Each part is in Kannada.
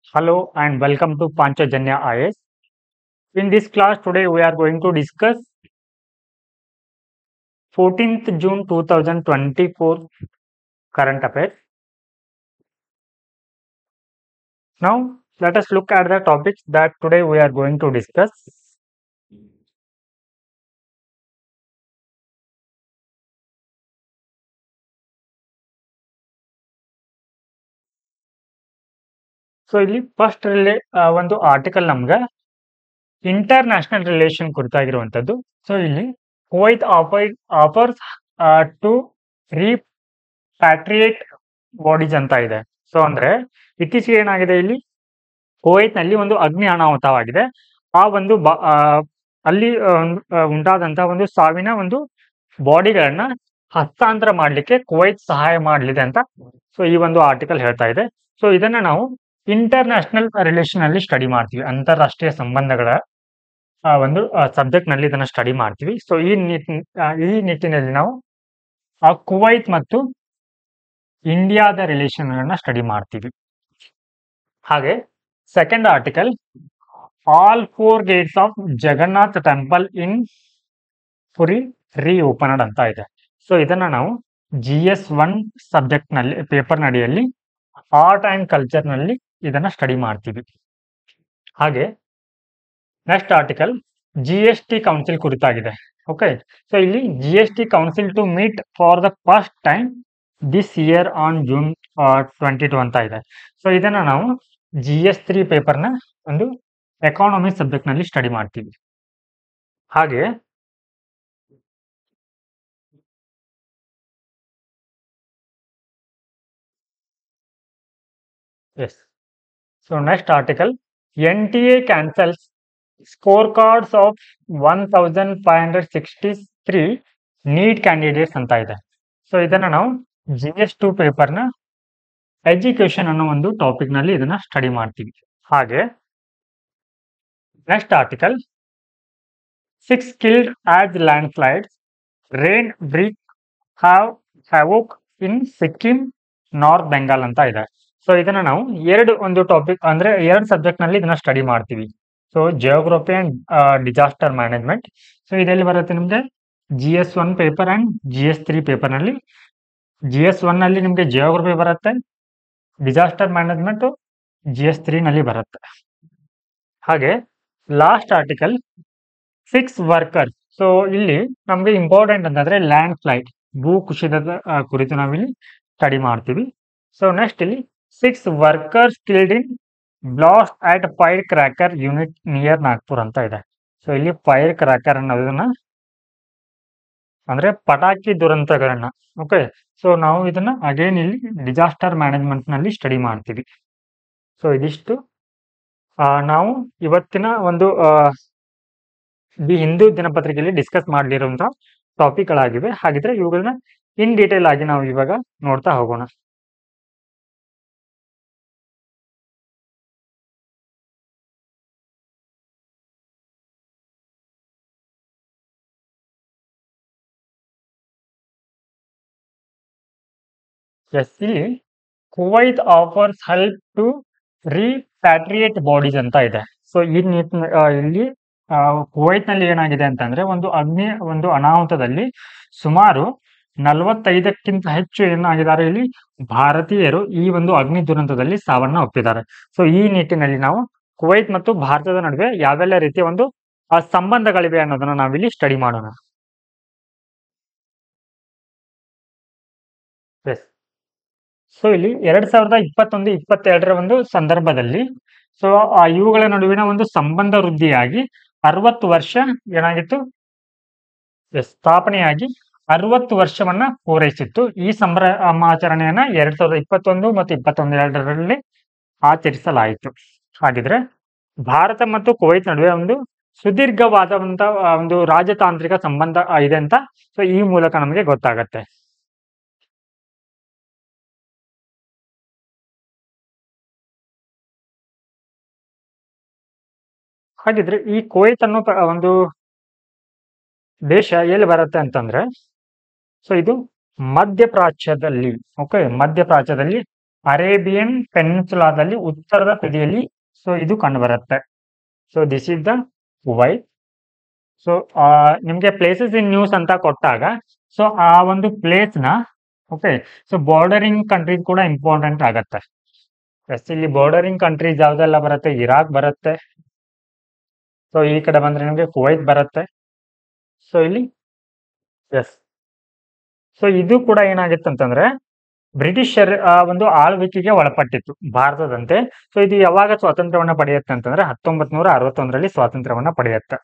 Hello and welcome to Panchajanya IS. In this class today we are going to discuss 14th June 2024 current affairs. Now let us look at the topics that today we are going to discuss. So ಇಲ್ಲಿ ಫಸ್ಟ್ ರಿಲೇ ಒಂದು ಆರ್ಟಿಕಲ್ ನಮ್ಗೆ ಇಂಟರ್ನ್ಯಾಷನಲ್ ರಿಲೇಷನ್ ಕುರಿತಾಗಿರುವಂತದ್ದು ಸೊ ಇಲ್ಲಿ Kuwait offer offers to repatriate bodies ಅಂತ ಇದೆ ಸೊ ಅಂದ್ರೆ ಇತ್ತೀಚೆಗೆ ಏನಾಗಿದೆ ಇಲ್ಲಿ ಕುವೈತ್ ನಲ್ಲಿ ಒಂದು ಅಗ್ನಿ ಅನಾಹುತವಾಗಿದೆ ಆ ಒಂದು ಬ- ಆ, ಅಲ್ಲಿ ಆ, ಒಂದು, ಆ, ಉಂಟಾದಂತಹ ಒಂದು ಸಾವಿನ ಒಂದು ಬಾಡಿಗಳನ್ನ ಹಸ್ತಾಂತರ ಮಾಡ್ಲಿಕ್ಕೆ ಕುವೈತ್ ಸಹಾಯ ಮಾಡಲಿದೆ ಅಂತ ಸೊ ಈ ಒಂದು ಆರ್ಟಿಕಲ್ ಹೇಳ್ತಾ ಇದೆ ಸೊ ಇದನ್ನ ನಾವು ಇಂಟರ್ನ್ಯಾಷನಲ್ ರಿಲೇಷನ್ ಅಲ್ಲಿ ಸ್ಟಡಿ ಮಾಡ್ತೀವಿ ಅಂತಾರಾಷ್ಟ್ರೀಯ ಸಂಬಂಧಗಳ ಆ, ಒಂದು ಸಬ್ಜೆಕ್ಟ್ ನಲ್ಲಿ ಇದನ್ನ ಸ್ಟಡಿ ಮಾಡ್ತೀವಿ ಸೊ ಈ ನಿಟ್ ಆ, ಈ ನಿಟ್ಟಿನಲ್ಲಿ ನಾವು ಆ ಕುವೈತ್ ಮತ್ತು ಇಂಡಿಯಾದ ರಿಲೇಷನ್ ಅನ್ನ ಸ್ಟಡಿ ಮಾಡ್ತೀವಿ ಹಾಗೆ second article all four gates of Jagannath temple in Puri reopened ಅಂತ ಇದೆ ಸೊ ಇದನ್ನ ನಾವು ಜಿ ಎಸ್ ಒನ್ ಸಬ್ಜೆಕ್ಟ್ ನಲ್ಲಿ ಪೇಪರ್ ನಡಿಯಲ್ಲಿ ಆರ್ಟ್ ಅಂಡ್ ಕಲ್ಚರ್ ನಲ್ಲಿ ಇದನ್ನ ಸ್ಟಡಿ ಮಾಡ್ತೀವಿ ಹಾಗೆ next article G S T council ಕುರಿತಾಗಿದೆ ಓಕೆ ಸೊ ಇಲ್ಲಿ G S T council to meet for the first time this year on June twenty two ಅಂತ ಇದೆ ಸೊ ಇದನ್ನ ನಾವು ಜಿ ಎಸ್ ತ್ರೀ ಪೇಪರ್ನ ಒಂದು ಎಕಾನಮಿ ಸಬ್ಜೆಕ್ಟ್ ನಲ್ಲಿ ಸ್ಟಡಿ ಮಾಡ್ತೀವಿ ಹಾಗೆ yes so next article N T A cancels score cards of one thousand five hundred sixty three NEET candidates ಅಂತ ಇದೆ ಸೊ ಇದನ್ನ ನಾವು ಜಿ ಎಸ್ ಟು ಪೇಪರ್ನ ಎಜುಕೇಶನ್ ಅನ್ನೋ ಒಂದು ಟಾಪಿಕ್ ನಲ್ಲಿ ಇದನ್ನ ಸ್ಟಡಿ ಮಾಡ್ತೀವಿ ಹಾಗೆ next article six killed as landslides rain wreak have havoc in Sikkim north Bengal ಅಂತ ಇದೆ ಸೊ ಇದನ್ನ ನಾವು ಎರಡು ಒಂದು ಟಾಪಿಕ್ ಅಂದ್ರೆ ಎರಡು ಸಬ್ಜೆಕ್ಟ್ ನಲ್ಲಿ ಇದನ್ನ ಸ್ಟಡಿ ಮಾಡ್ತೀವಿ so geography and disaster management so ಇದೆಲ್ಲಿ ಬರುತ್ತೆ ನಿಮ್ಗೆ G S one paper and G S three paper ನಲ್ಲಿ ಜಿ ಎಸ್ ಒನ್ ನಲ್ಲಿ ನಿಮ್ಗೆ ಜಿಯೋಗ್ರಫಿ ಬರುತ್ತೆ disaster management G S three ನಲ್ಲಿ ಬರುತ್ತೆ ಹಾಗೆ last article six worker so ಇಲ್ಲಿ ನಮ್ಗೆ ಇಂಪಾರ್ಟೆಂಟ್ ಅಂತಂದ್ರೆ ಲ್ಯಾಂಡ್ ಫ್ಲೈಟ್ ಭೂ ಕುಸಿತದ ಆ, ಕುರಿತು ನಾವಿಲ್ಲಿ ಸ್ಟಡಿ ಮಾಡ್ತೀವಿ ಸೊ ನೆಕ್ಸ್ಟ್ ಇಲ್ಲಿ six workers killed in blast at fire cracker unit near Nagpur ಅಂತ ಇದೆ ಸೊ ಇಲ್ಲಿ ಫೈರ್ ಕ್ರ್ಯಾಕರ್ ಅನ್ನೋದನ್ನ ಅಂದ್ರೆ ಪಟಾಕಿ ದುರಂತಗಳನ್ನ ಓಕೆ ಸೊ ನಾವು ಇದನ್ನ ಅಗೇನ್ ಇಲ್ಲಿ ಡಿಸಾಸ್ಟರ್ ಮ್ಯಾನೇಜ್ಮೆಂಟ್ ನಲ್ಲಿ ಸ್ಟಡಿ ಮಾಡ್ತೀವಿ ಸೊ ಇದಿಷ್ಟು ಆ, ನಾವು ಇವತ್ತಿನ ಒಂದು ಆ, ದಿ ಹಿಂದೂ ದಿನಪತ್ರಿಕೆಯಲ್ಲಿ ಡಿಸ್ಕಸ್ ಮಾಡಲಿರುವಂತಹ ಟಾಪಿಕ್ಗಳಾಗಿವೆ ಹಾಗಿದ್ರೆ ಇವುಗಳನ್ನ ಇನ್ ಡೀಟೇಲ್ ಆಗಿ ನಾವು ಇವಾಗ ನೋಡ್ತಾ ಹೋಗೋಣ ಎಸ್ ಇಲ್ಲಿ Kuwait offers help to repatriate bodies ಅಂತ ಇದೆ ಸೊ ಈ ನಿಟ್ ಇಲ್ಲಿ ಆ, ಕುವೈತ್ ನಲ್ಲಿ ಏನಾಗಿದೆ ಅಂತಂದ್ರೆ ಒಂದು ಅಗ್ನಿ ಒಂದು ಅನಾಹುತದಲ್ಲಿ ಸುಮಾರು ನಲವತ್ತೈದಕ್ಕಿಂತ ಹೆಚ್ಚು ಏನಾಗಿದ್ದಾರೆ ಇಲ್ಲಿ ಭಾರತೀಯರು ಈ ಒಂದು ಅಗ್ನಿ ದುರಂತದಲ್ಲಿ ಸಾವನ್ನ ಒಪ್ಪಿದ್ದಾರೆ ಸೊ ಈ ನಿಟ್ಟಿನಲ್ಲಿ ನಾವು ಕುವೈತ್ ಮತ್ತು ಭಾರತದ ನಡುವೆ ಯಾವೆಲ್ಲ ರೀತಿಯ ಒಂದು ಆ, ಸಂಬಂಧಗಳಿವೆ ಅನ್ನೋದನ್ನ ನಾವಿಲ್ಲಿ ಸ್ಟಡಿ ಮಾಡೋಣ ಎಸ್ ಸೊ ಇಲ್ಲಿ ಎರಡ್ ಸಾವಿರದ ಇಪ್ಪತ್ತೊಂದು ಇಪ್ಪತ್ತೆರಡರ ಒಂದು ಸಂದರ್ಭದಲ್ಲಿ ಸೊ ಆ ಇವುಗಳ ನಡುವಿನ ಒಂದು ಸಂಬಂಧ ವೃದ್ಧಿಯಾಗಿ ಅರವತ್ತು ವರ್ಷ ಏನಾಗಿತ್ತು ಎಸ್, ಸ್ಥಾಪನೆಯಾಗಿ ಅರವತ್ತು ವರ್ಷವನ್ನ ಪೂರೈಸಿತ್ತು ಈ ಸಂಭ್ರಮಾಚರಣೆಯನ್ನ ಎರಡ್ ಸಾವಿರದ ಇಪ್ಪತ್ತೊಂದು ಮತ್ತು ಇಪ್ಪತ್ತೊಂದು ಎರಡರಲ್ಲಿ ಆಚರಿಸಲಾಯಿತು ಹಾಗಿದ್ರೆ ಭಾರತ ಮತ್ತು ಕುವೈತ್ ನಡುವೆ ಒಂದು ಸುದೀರ್ಘವಾದಂತ ಆ, ಒಂದು ರಾಜತಾಂತ್ರಿಕ ಸಂಬಂಧ ಆ, ಇದೆ ಅಂತ ಸೊ ಈ ಮೂಲಕ ನಮಗೆ ಗೊತ್ತಾಗತ್ತೆ ಹಾಗಿದ್ರೆ ಈ ಕುವೈತ್ ಅನ್ನೋ ಪ- ಒಂದು ದೇಶ ಎಲ್ಲಿ ಬರುತ್ತೆ ಅಂತಂದ್ರೆ ಸೊ ಇದು ಮಧ್ಯಪ್ರಾಚ್ಯದಲ್ಲಿ ಓಕೆ ಮಧ್ಯಪ್ರಾಚ್ಯದಲ್ಲಿ ಅರೇಬಿಯನ್ ಪೆನ್ಸುಲಾದಲ್ಲಿ ಉತ್ತರದ ತುದಿಯಲ್ಲಿ ಸೊ ಇದು ಕಂಡುಬರುತ್ತೆ so this is the Kuwait so ನಿಮಗೆ ಪ್ಲೇಸಸ್ ಇನ್ ನ್ಯೂಸ್ ಅಂತ ಕೊಟ್ಟಾಗ ಸೊ ಆ ಒಂದು ಪ್ಲೇಸ್ ನ ಓಕೆ ಸೊ ಬಾರ್ಡರಿಂಗ್ ಕಂಟ್ರೀಸ್ ಕೂಡ ಇಂಪಾರ್ಟೆಂಟ್ ಆಗತ್ತೆ ಎಸ್ ಇಲ್ಲಿ ಬಾರ್ಡರಿಂಗ್ ಕಂಟ್ರೀಸ್ ಯಾವ್ದೆಲ್ಲ ಬರುತ್ತೆ ಇರಾಕ್ ಬರುತ್ತೆ ಸೊ ಈ ಕಡೆ ಬಂದ್ರೆ ನಿಮಗೆ ಕುವೈತ್ ಬರುತ್ತೆ ಸೊ ಇಲ್ಲಿ ಎಸ್ ಸೊ ಇದು ಕೂಡ ಏನಾಗಿತ್ತು ಅಂತಂದ್ರೆ ಬ್ರಿಟಿಷರ್ ಆ, ಒಂದು ಆಳ್ವಿಕೆಗೆ ಒಳಪಟ್ಟಿತ್ತು ಭಾರತದಂತೆ ಸೊ ಇದು ಯಾವಾಗ ಸ್ವಾತಂತ್ರ್ಯವನ್ನ ಪಡೆಯುತ್ತೆ ಅಂತಂದ್ರೆ ಹತ್ತೊಂಬತ್ ನೂರ ಅರವತ್ತೊಂದರಲ್ಲಿ ಸ್ವಾತಂತ್ರ್ಯವನ್ನ ಪಡೆಯುತ್ತೆ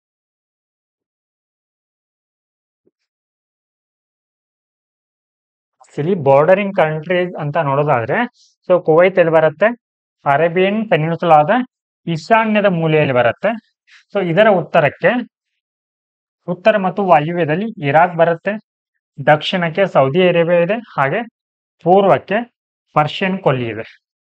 ಇಲ್ಲಿ ಬಾರ್ಡರಿಂಗ್ ಕಂಟ್ರೀಸ್ ಅಂತ ನೋಡೋದಾದ್ರೆ ಸೊ ಕುವೈತ್ ಎಲ್ಲಿ ಬರುತ್ತೆ ಅರೇಬಿಯನ್ ಪೆನಿನ್ಸುಲಾದ ಈಶಾನ್ಯದ ಮೂಲೆಯಲ್ಲಿ ಬರುತ್ತೆ ಸೊ ಇದರ ಉತ್ತರಕ್ಕೆ ಉತ್ತರ ಮತ್ತು ವಾಯುವ್ಯದಲ್ಲಿ ಇರಾಕ್ ಬರುತ್ತೆ ದಕ್ಷಿಣಕ್ಕೆ ಸೌದಿ ಅರೇಬಿಯಾ ಇದೆ ಹಾಗೆ ಪೂರ್ವಕ್ಕೆ ಪರ್ಷಿಯನ್ ಕೊಲ್ಲಿ ಇದೆ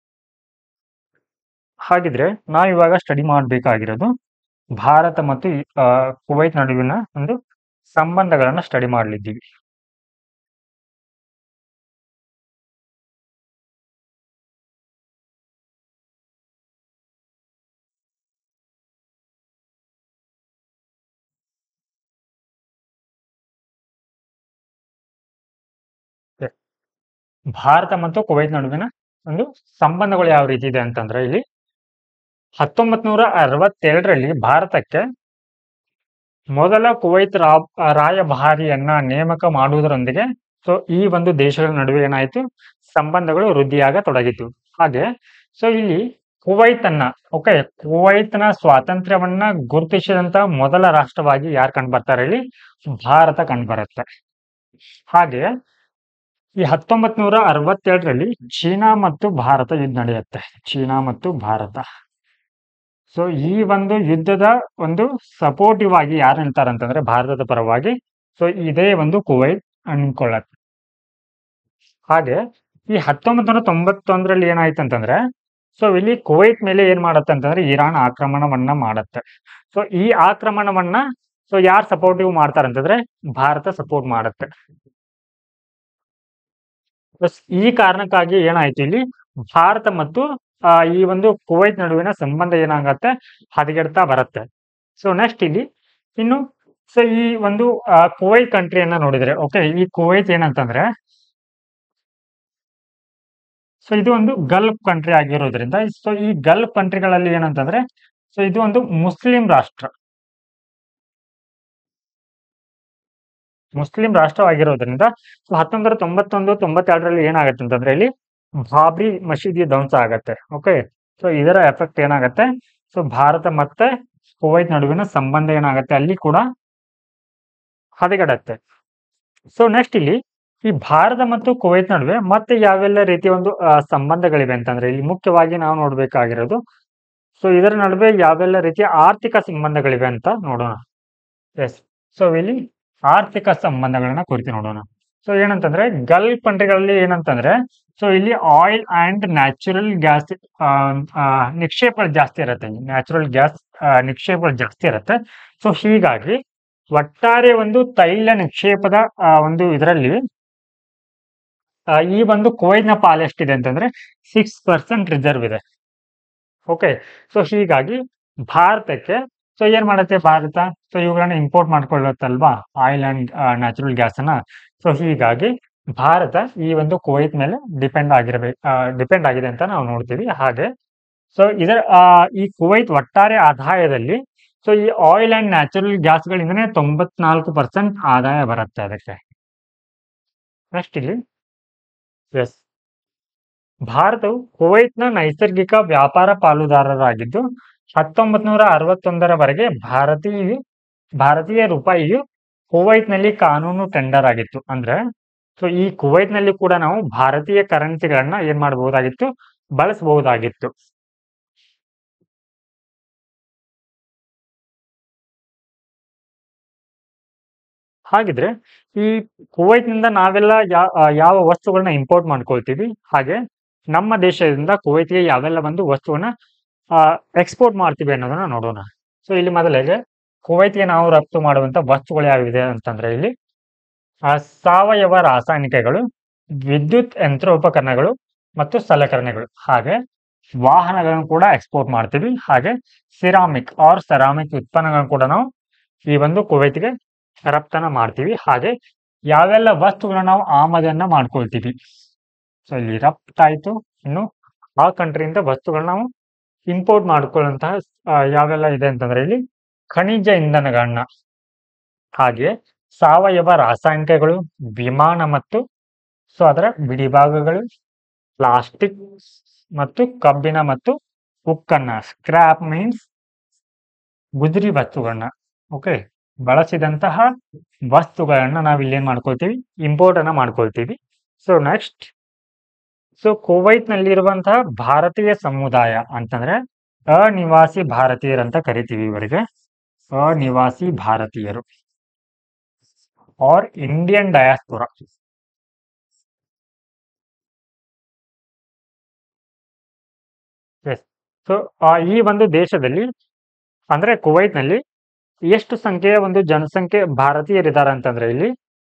ಹಾಗಿದ್ರೆ ನಾವು ಇವಾಗ ಸ್ಟಡಿ ಮಾಡಬೇಕಾಗಿರೋದು ಭಾರತ ಮತ್ತು ಈ, ಆ, ಕುವೈತ್ ನಡುವಿನ ಒಂದು ಸಂಬಂಧಗಳನ್ನ ಸ್ಟಡಿ ಮಾಡಲಿದ್ದೀವಿ ಭಾರತ ಮತ್ತು ಕುವೈತ್ ನಡುವಿನ ಒಂದು ಸಂಬಂಧಗಳು ಯಾವ ರೀತಿ ಇದೆ ಅಂತಂದ್ರೆ ಇಲ್ಲಿ ಹತ್ತೊಂಬತ್ ನೂರ ಅರವತ್ತೇಳರಲ್ಲಿ ಭಾರತಕ್ಕೆ ಮೊದಲ ಕುವೈತ್ ರಾ ರಾಯಭಾರಿಯನ್ನ ನೇಮಕ ಮಾಡುವುದರೊಂದಿಗೆ ಸೊ ಈ ಒಂದು ದೇಶಗಳ ನಡುವೆ ಏನಾಯಿತು ಸಂಬಂಧಗಳು ವೃದ್ಧಿಯಾಗತೊಡಗಿತು ಹಾಗೆ ಸೊ ಇಲ್ಲಿ ಕುವೈತ್ ಅನ್ನ ಓಕೆ ಕುವೈತ್ನ ಸ್ವಾತಂತ್ರ್ಯವನ್ನ ಗುರುತಿಸಿದಂತ ಮೊದಲ ರಾಷ್ಟ್ರವಾಗಿ ಯಾರು ಕಂಡು ಬರ್ತಾರೆ ಇಲ್ಲಿ ಭಾರತ ಕಂಡು ಬರುತ್ತೆ ಹಾಗೆ ಈ ಹತ್ತೊಂಬತ್ ನೂರ ಅರವತ್ತೇಳರಲ್ಲಿ ಚೀನಾ ಮತ್ತು ಭಾರತ ಯುದ್ಧ ನಡೆಯುತ್ತೆ ಚೀನಾ ಮತ್ತು ಭಾರತ ಸೊ ಈ ಒಂದು ಯುದ್ಧದ ಒಂದು ಸಪೋರ್ಟಿವ್ ಆಗಿ ಯಾರು ನಿಲ್ತಾರೆ ಅಂತಂದ್ರೆ ಭಾರತದ ಪರವಾಗಿ ಸೊ ಇದೇ ಒಂದು ಕುವೈತ್ ಅನ್ಕೊಳ್ಳತ್ತೆ ಹಾಗೆ ಈ ಹತ್ತೊಂಬತ್ ನೂರ ತೊಂಬತ್ತೊಂದರಲ್ಲಿ ಏನಾಯ್ತು ಅಂತಂದ್ರೆ ಸೊ ಇಲ್ಲಿ ಕುವೈತ್ ಮೇಲೆ ಏನ್ ಮಾಡತ್ತೆ ಅಂತಂದ್ರೆ ಇರಾನ್ ಆಕ್ರಮಣವನ್ನ ಮಾಡತ್ತೆ ಸೊ ಈ ಆಕ್ರಮಣವನ್ನ ಸೊ ಯಾರು ಸಪೋರ್ಟಿವ್ ಮಾಡ್ತಾರೆ ಅಂತಂದ್ರೆ ಭಾರತ ಸಪೋರ್ಟ್ ಮಾಡುತ್ತೆ ಬಸ್ ಈ ಕಾರಣಕ್ಕಾಗಿ ಏನಾಯ್ತು ಇಲ್ಲಿ ಭಾರತ ಮತ್ತು ಆ, ಈ ಒಂದು ಕುವೈತ್ ನಡುವಿನ ಸಂಬಂಧ ಏನಾಗತ್ತೆ ಹದಗೆಡ್ತಾ ಬರುತ್ತೆ ಸೊ ನೆಕ್ಸ್ಟ್ ಇಲ್ಲಿ ಇನ್ನು ಸೊ ಈ ಒಂದು ಆ, ಕುವೈತ್ ಕಂಟ್ರಿಯನ್ನ ನೋಡಿದ್ರೆ ಓಕೆ ಈ ಕುವೈತ್ ಏನಂತಂದ್ರೆ ಸೊ ಇದು ಒಂದು ಗಲ್ಫ್ ಕಂಟ್ರಿ ಆಗಿರೋದ್ರಿಂದ ಸೊ ಈ ಗಲ್ಫ್ ಕಂಟ್ರಿಗಳಲ್ಲಿ ಏನಂತಂದ್ರೆ ಸೊ ಇದು ಒಂದು ಮುಸ್ಲಿಂ ರಾಷ್ಟ್ರ ಮುಸ್ಲಿಂ ರಾಷ್ಟ್ರವಾಗಿರೋದ್ರಿಂದ ಸೊ ಹತ್ತೊಂಬತ್ತು ತೊಂಬತ್ತೊಂದು ತೊಂಬತ್ತೆರಡರಲ್ಲಿ ಏನಾಗುತ್ತೆ ಅಂತಂದ್ರೆ ಇಲ್ಲಿ ಬಾಬ್ರಿ ಮಸೀದಿ ಧ್ವಂಸ ಆಗತ್ತೆ ಓಕೆ ಸೊ ಇದರ ಎಫೆಕ್ಟ್ ಏನಾಗತ್ತೆ ಸೊ ಭಾರತ ಮತ್ತೆ ಕುವೈತ್ ನಡುವಿನ ಸಂಬಂಧ ಏನಾಗತ್ತೆ ಅಲ್ಲಿ ಕೂಡ ಹದಗೆಡತ್ತೆ ಸೊ ನೆಕ್ಸ್ಟ್ ಇಲ್ಲಿ ಈ ಭಾರತ ಮತ್ತು ಕುವೈತ್ ನಡುವೆ ಮತ್ತೆ ಯಾವೆಲ್ಲ ರೀತಿಯ ಒಂದು ಆ, ಸಂಬಂಧಗಳಿವೆ ಅಂತಂದ್ರೆ ಇಲ್ಲಿ ಮುಖ್ಯವಾಗಿ ನಾವು ನೋಡ್ಬೇಕಾಗಿರೋದು ಸೊ ಇದರ ನಡುವೆ ಯಾವೆಲ್ಲ ರೀತಿಯ ಆರ್ಥಿಕ ಸಂಬಂಧಗಳಿವೆ ಅಂತ ನೋಡೋಣ ಎಸ್ ಸೊ ಇಲ್ಲಿ ಆರ್ಥಿಕ ಸಂಬಂಧಗಳನ್ನ ಕುರಿತು ನೋಡೋಣ ಸೊ ಏನಂತಂದ್ರೆ ಗಲ್ಫ್ ಕಂಟ್ರಿಗಳಲ್ಲಿ ಏನಂತಂದ್ರೆ ಸೊ ಇಲ್ಲಿ ಆಯಿಲ್ ಅಂಡ್ ನ್ಯಾಚುರಲ್ ಗ್ಯಾಸ್ ನಿಕ್ಷೇಪಗಳು ಜಾಸ್ತಿ ಇರುತ್ತೆ ನ್ಯಾಚುರಲ್ ಗ್ಯಾಸ್ ನಿಕ್ಷೇಪಗಳು ಜಾಸ್ತಿ ಇರುತ್ತೆ ಸೊ ಹೀಗಾಗಿ ಒಟ್ಟಾರೆ ಒಂದು ತೈಲ ನಿಕ್ಷೇಪದ ಆ, ಒಂದು ಇದರಲ್ಲಿ ಈ ಒಂದು ಕುವೈತ್ನ ಪಾಲು ಎಷ್ಟಿದೆ ಅಂತಂದ್ರೆ ಸಿಕ್ಸ್ ಪರ್ಸೆಂಟ್ ರಿಸರ್ವ್ ಇದೆ ಓಕೆ ಸೊ ಹೀಗಾಗಿ ಭಾರತಕ್ಕೆ ಸೊ ಏನ್ ಮಾಡುತ್ತೆ ಭಾರತ ಸೊ ಇವುಗಳನ್ನ ಇಂಪೋರ್ಟ್ ಮಾಡ್ಕೊಳ್ಳುತ್ತಲ್ವಾ ಆಯಿಲ್ ಅಂಡ್ ನ್ಯಾಚುರಲ್ ಗ್ಯಾಸ್ ಅನ್ನ ಸೊ ಹೀಗಾಗಿ ಭಾರತ ಈ ಒಂದು ಕುವೈತ್ ಮೇಲೆ ಡಿಪೆಂಡ್ ಆಗಿರಬೇಕು ಡಿಪೆಂಡ್ ಆಗಿದೆ ಅಂತ ನಾವು ನೋಡ್ತೀವಿ ಹಾಗೆ ಸೊ ಇದರ ಆ, ಈ ಕುವೈತ್ ಒಟ್ಟಾರೆ ಆದಾಯದಲ್ಲಿ ಸೊ ಈ ಆಯಿಲ್ ಅಂಡ್ ನ್ಯಾಚುರಲ್ ಗ್ಯಾಸ್ಗಳಿಂದನೇ ತೊಂಬತ್ನಾಲ್ಕು ಪರ್ಸೆಂಟ್ ಆದಾಯ ಬರುತ್ತೆ ಅದಕ್ಕೆ ನೆಕ್ಸ್ಟ್ ಇಲ್ಲಿ ಎಸ್ ಭಾರತವು ಕುವೈತ್ನ ನೈಸರ್ಗಿಕ ವ್ಯಾಪಾರ ಪಾಲುದಾರರಾಗಿದ್ದು ಹತ್ತೊಂಬತ್ ನೂರ ಅರವತ್ತೊಂದರವರೆಗೆ ಭಾರತೀಯ ಭಾರತೀಯ ರೂಪಾಯಿಯು ಕುವೈತ್ನಲ್ಲಿ ಕಾನೂನು ಟೆಂಡರ್ ಆಗಿತ್ತು ಅಂದ್ರೆ ಸೊ ಈ ಕುವೈತ್ನಲ್ಲಿ ಕೂಡ ನಾವು ಭಾರತೀಯ ಕರೆನ್ಸಿಗಳನ್ನ ಏನ್ ಮಾಡಬಹುದಾಗಿತ್ತು ಬಳಸಬಹುದಾಗಿತ್ತು ಹಾಗಿದ್ರೆ ಈ ಕುವೈತ್ನಿಂದ ನಾವೆಲ್ಲ ಯಾ- ಆ, ಯಾವ ವಸ್ತುಗಳನ್ನ ಇಂಪೋರ್ಟ್ ಮಾಡ್ಕೊಳ್ತೀವಿ ಹಾಗೆ ನಮ್ಮ ದೇಶದಿಂದ ಕುವೈತ್ಗೆ ಯಾವೆಲ್ಲ ಒಂದು ವಸ್ತುವನ್ನ ಎಕ್ಸ್ಪೋರ್ಟ್ ಮಾಡ್ತೀವಿ ಅನ್ನೋದನ್ನ ನೋಡೋಣ ಸೊ ಇಲ್ಲಿ ಮೊದಲಿಗೆ ಕುವೈತ್ಗೆ ನಾವು ರಫ್ತು ಮಾಡುವಂತ ವಸ್ತುಗಳು ಯಾವಿದೆ ಅಂತಂದ್ರೆ ಇಲ್ಲಿ ಆ, ಸಾವಯವ ರಾಸಾಯನಿಕಗಳು ವಿದ್ಯುತ್ ಯಂತ್ರೋಪಕರಣಗಳು ಮತ್ತು ಸಲಕರಣೆಗಳು ಹಾಗೆ ವಾಹನಗಳನ್ನು ಕೂಡ ಎಕ್ಸ್ಪೋರ್ಟ್ ಮಾಡ್ತೀವಿ ಹಾಗೆ ಸಿರಾಮಿಕ್ ಆರ್ ಸೆರಾಮಿಕ್ ಉತ್ಪನ್ನಗಳನ್ನು ಕೂಡ ನಾವು ಈ ಒಂದು ಕುವೈತ್ಗೆ ರಫ್ತನ್ನ ಮಾಡ್ತೀವಿ ಹಾಗೆ ಯಾವೆಲ್ಲ ವಸ್ತುಗಳನ್ನ ನಾವು ಆಮದನ್ನ ಮಾಡ್ಕೊಳ್ತೀವಿ ಸೊ ಇಲ್ಲಿ ರಫ್ತಾಯ್ತು ಇನ್ನು ಆ ಕಂಟ್ರಿಯಿಂದ ವಸ್ತುಗಳನ್ನ ನಾವು ಇಂಪೋರ್ಟ್ ಮಾಡ್ಕೊಳ್ಳುವಂತಹ ಆ, ಯಾವೆಲ್ಲ ಇದೆ ಅಂತಂದ್ರೆ ಇಲ್ಲಿ ಖನಿಜ ಇಂಧನಗಳನ್ನ ಹಾಗೆ ಸಾವಯವ ರಾಸಾಯನಿಕಗಳು ವಿಮಾನ ಮತ್ತು ಸೊ ಅದರ ಬಿಡಿಭಾಗಗಳು ಪ್ಲಾಸ್ಟಿಕ್ ಮತ್ತು ಕಬ್ಬಿಣ ಮತ್ತು ಉಕ್ಕನ್ನ ಸ್ಕ್ರಾಪ್ ಮೀನ್ಸ್ ಗುಜರಿ ವಸ್ತುಗಳನ್ನ ಓಕೆ ಬಳಸಿದಂತಹ ವಸ್ತುಗಳನ್ನ ನಾವು ಇಲ್ಲಿ ಏನ್ ಮಾಡ್ಕೊಳ್ತೀವಿ ಇಂಪೋರ್ಟ್ ಅನ್ನ ಮಾಡ್ಕೊಳ್ತೀವಿ ಸೊ ನೆಕ್ಸ್ಟ್ ಸೊ ಕುವೈತ್ ನಲ್ಲಿರುವಂತಹ ಭಾರತೀಯ ಸಮುದಾಯ ಅಂತಂದ್ರೆ ಅನಿವಾಸಿ ಭಾರತೀಯರಂತ ಕರಿತೀವಿ ಇವರಿಗೆ ಅನಿವಾಸಿ ಭಾರತೀಯರು or Indian diaspora yes so ಈ ಒಂದು ದೇಶದಲ್ಲಿ ಅಂದ್ರೆ ಕುವೈತ್ನಲ್ಲಿ ಎಷ್ಟು ಸಂಖ್ಯೆಯ ಒಂದು ಜನಸಂಖ್ಯೆ ಭಾರತೀಯರಿದ್ದಾರೆ ಅಂತಂದ್ರೆ ಇಲ್ಲಿ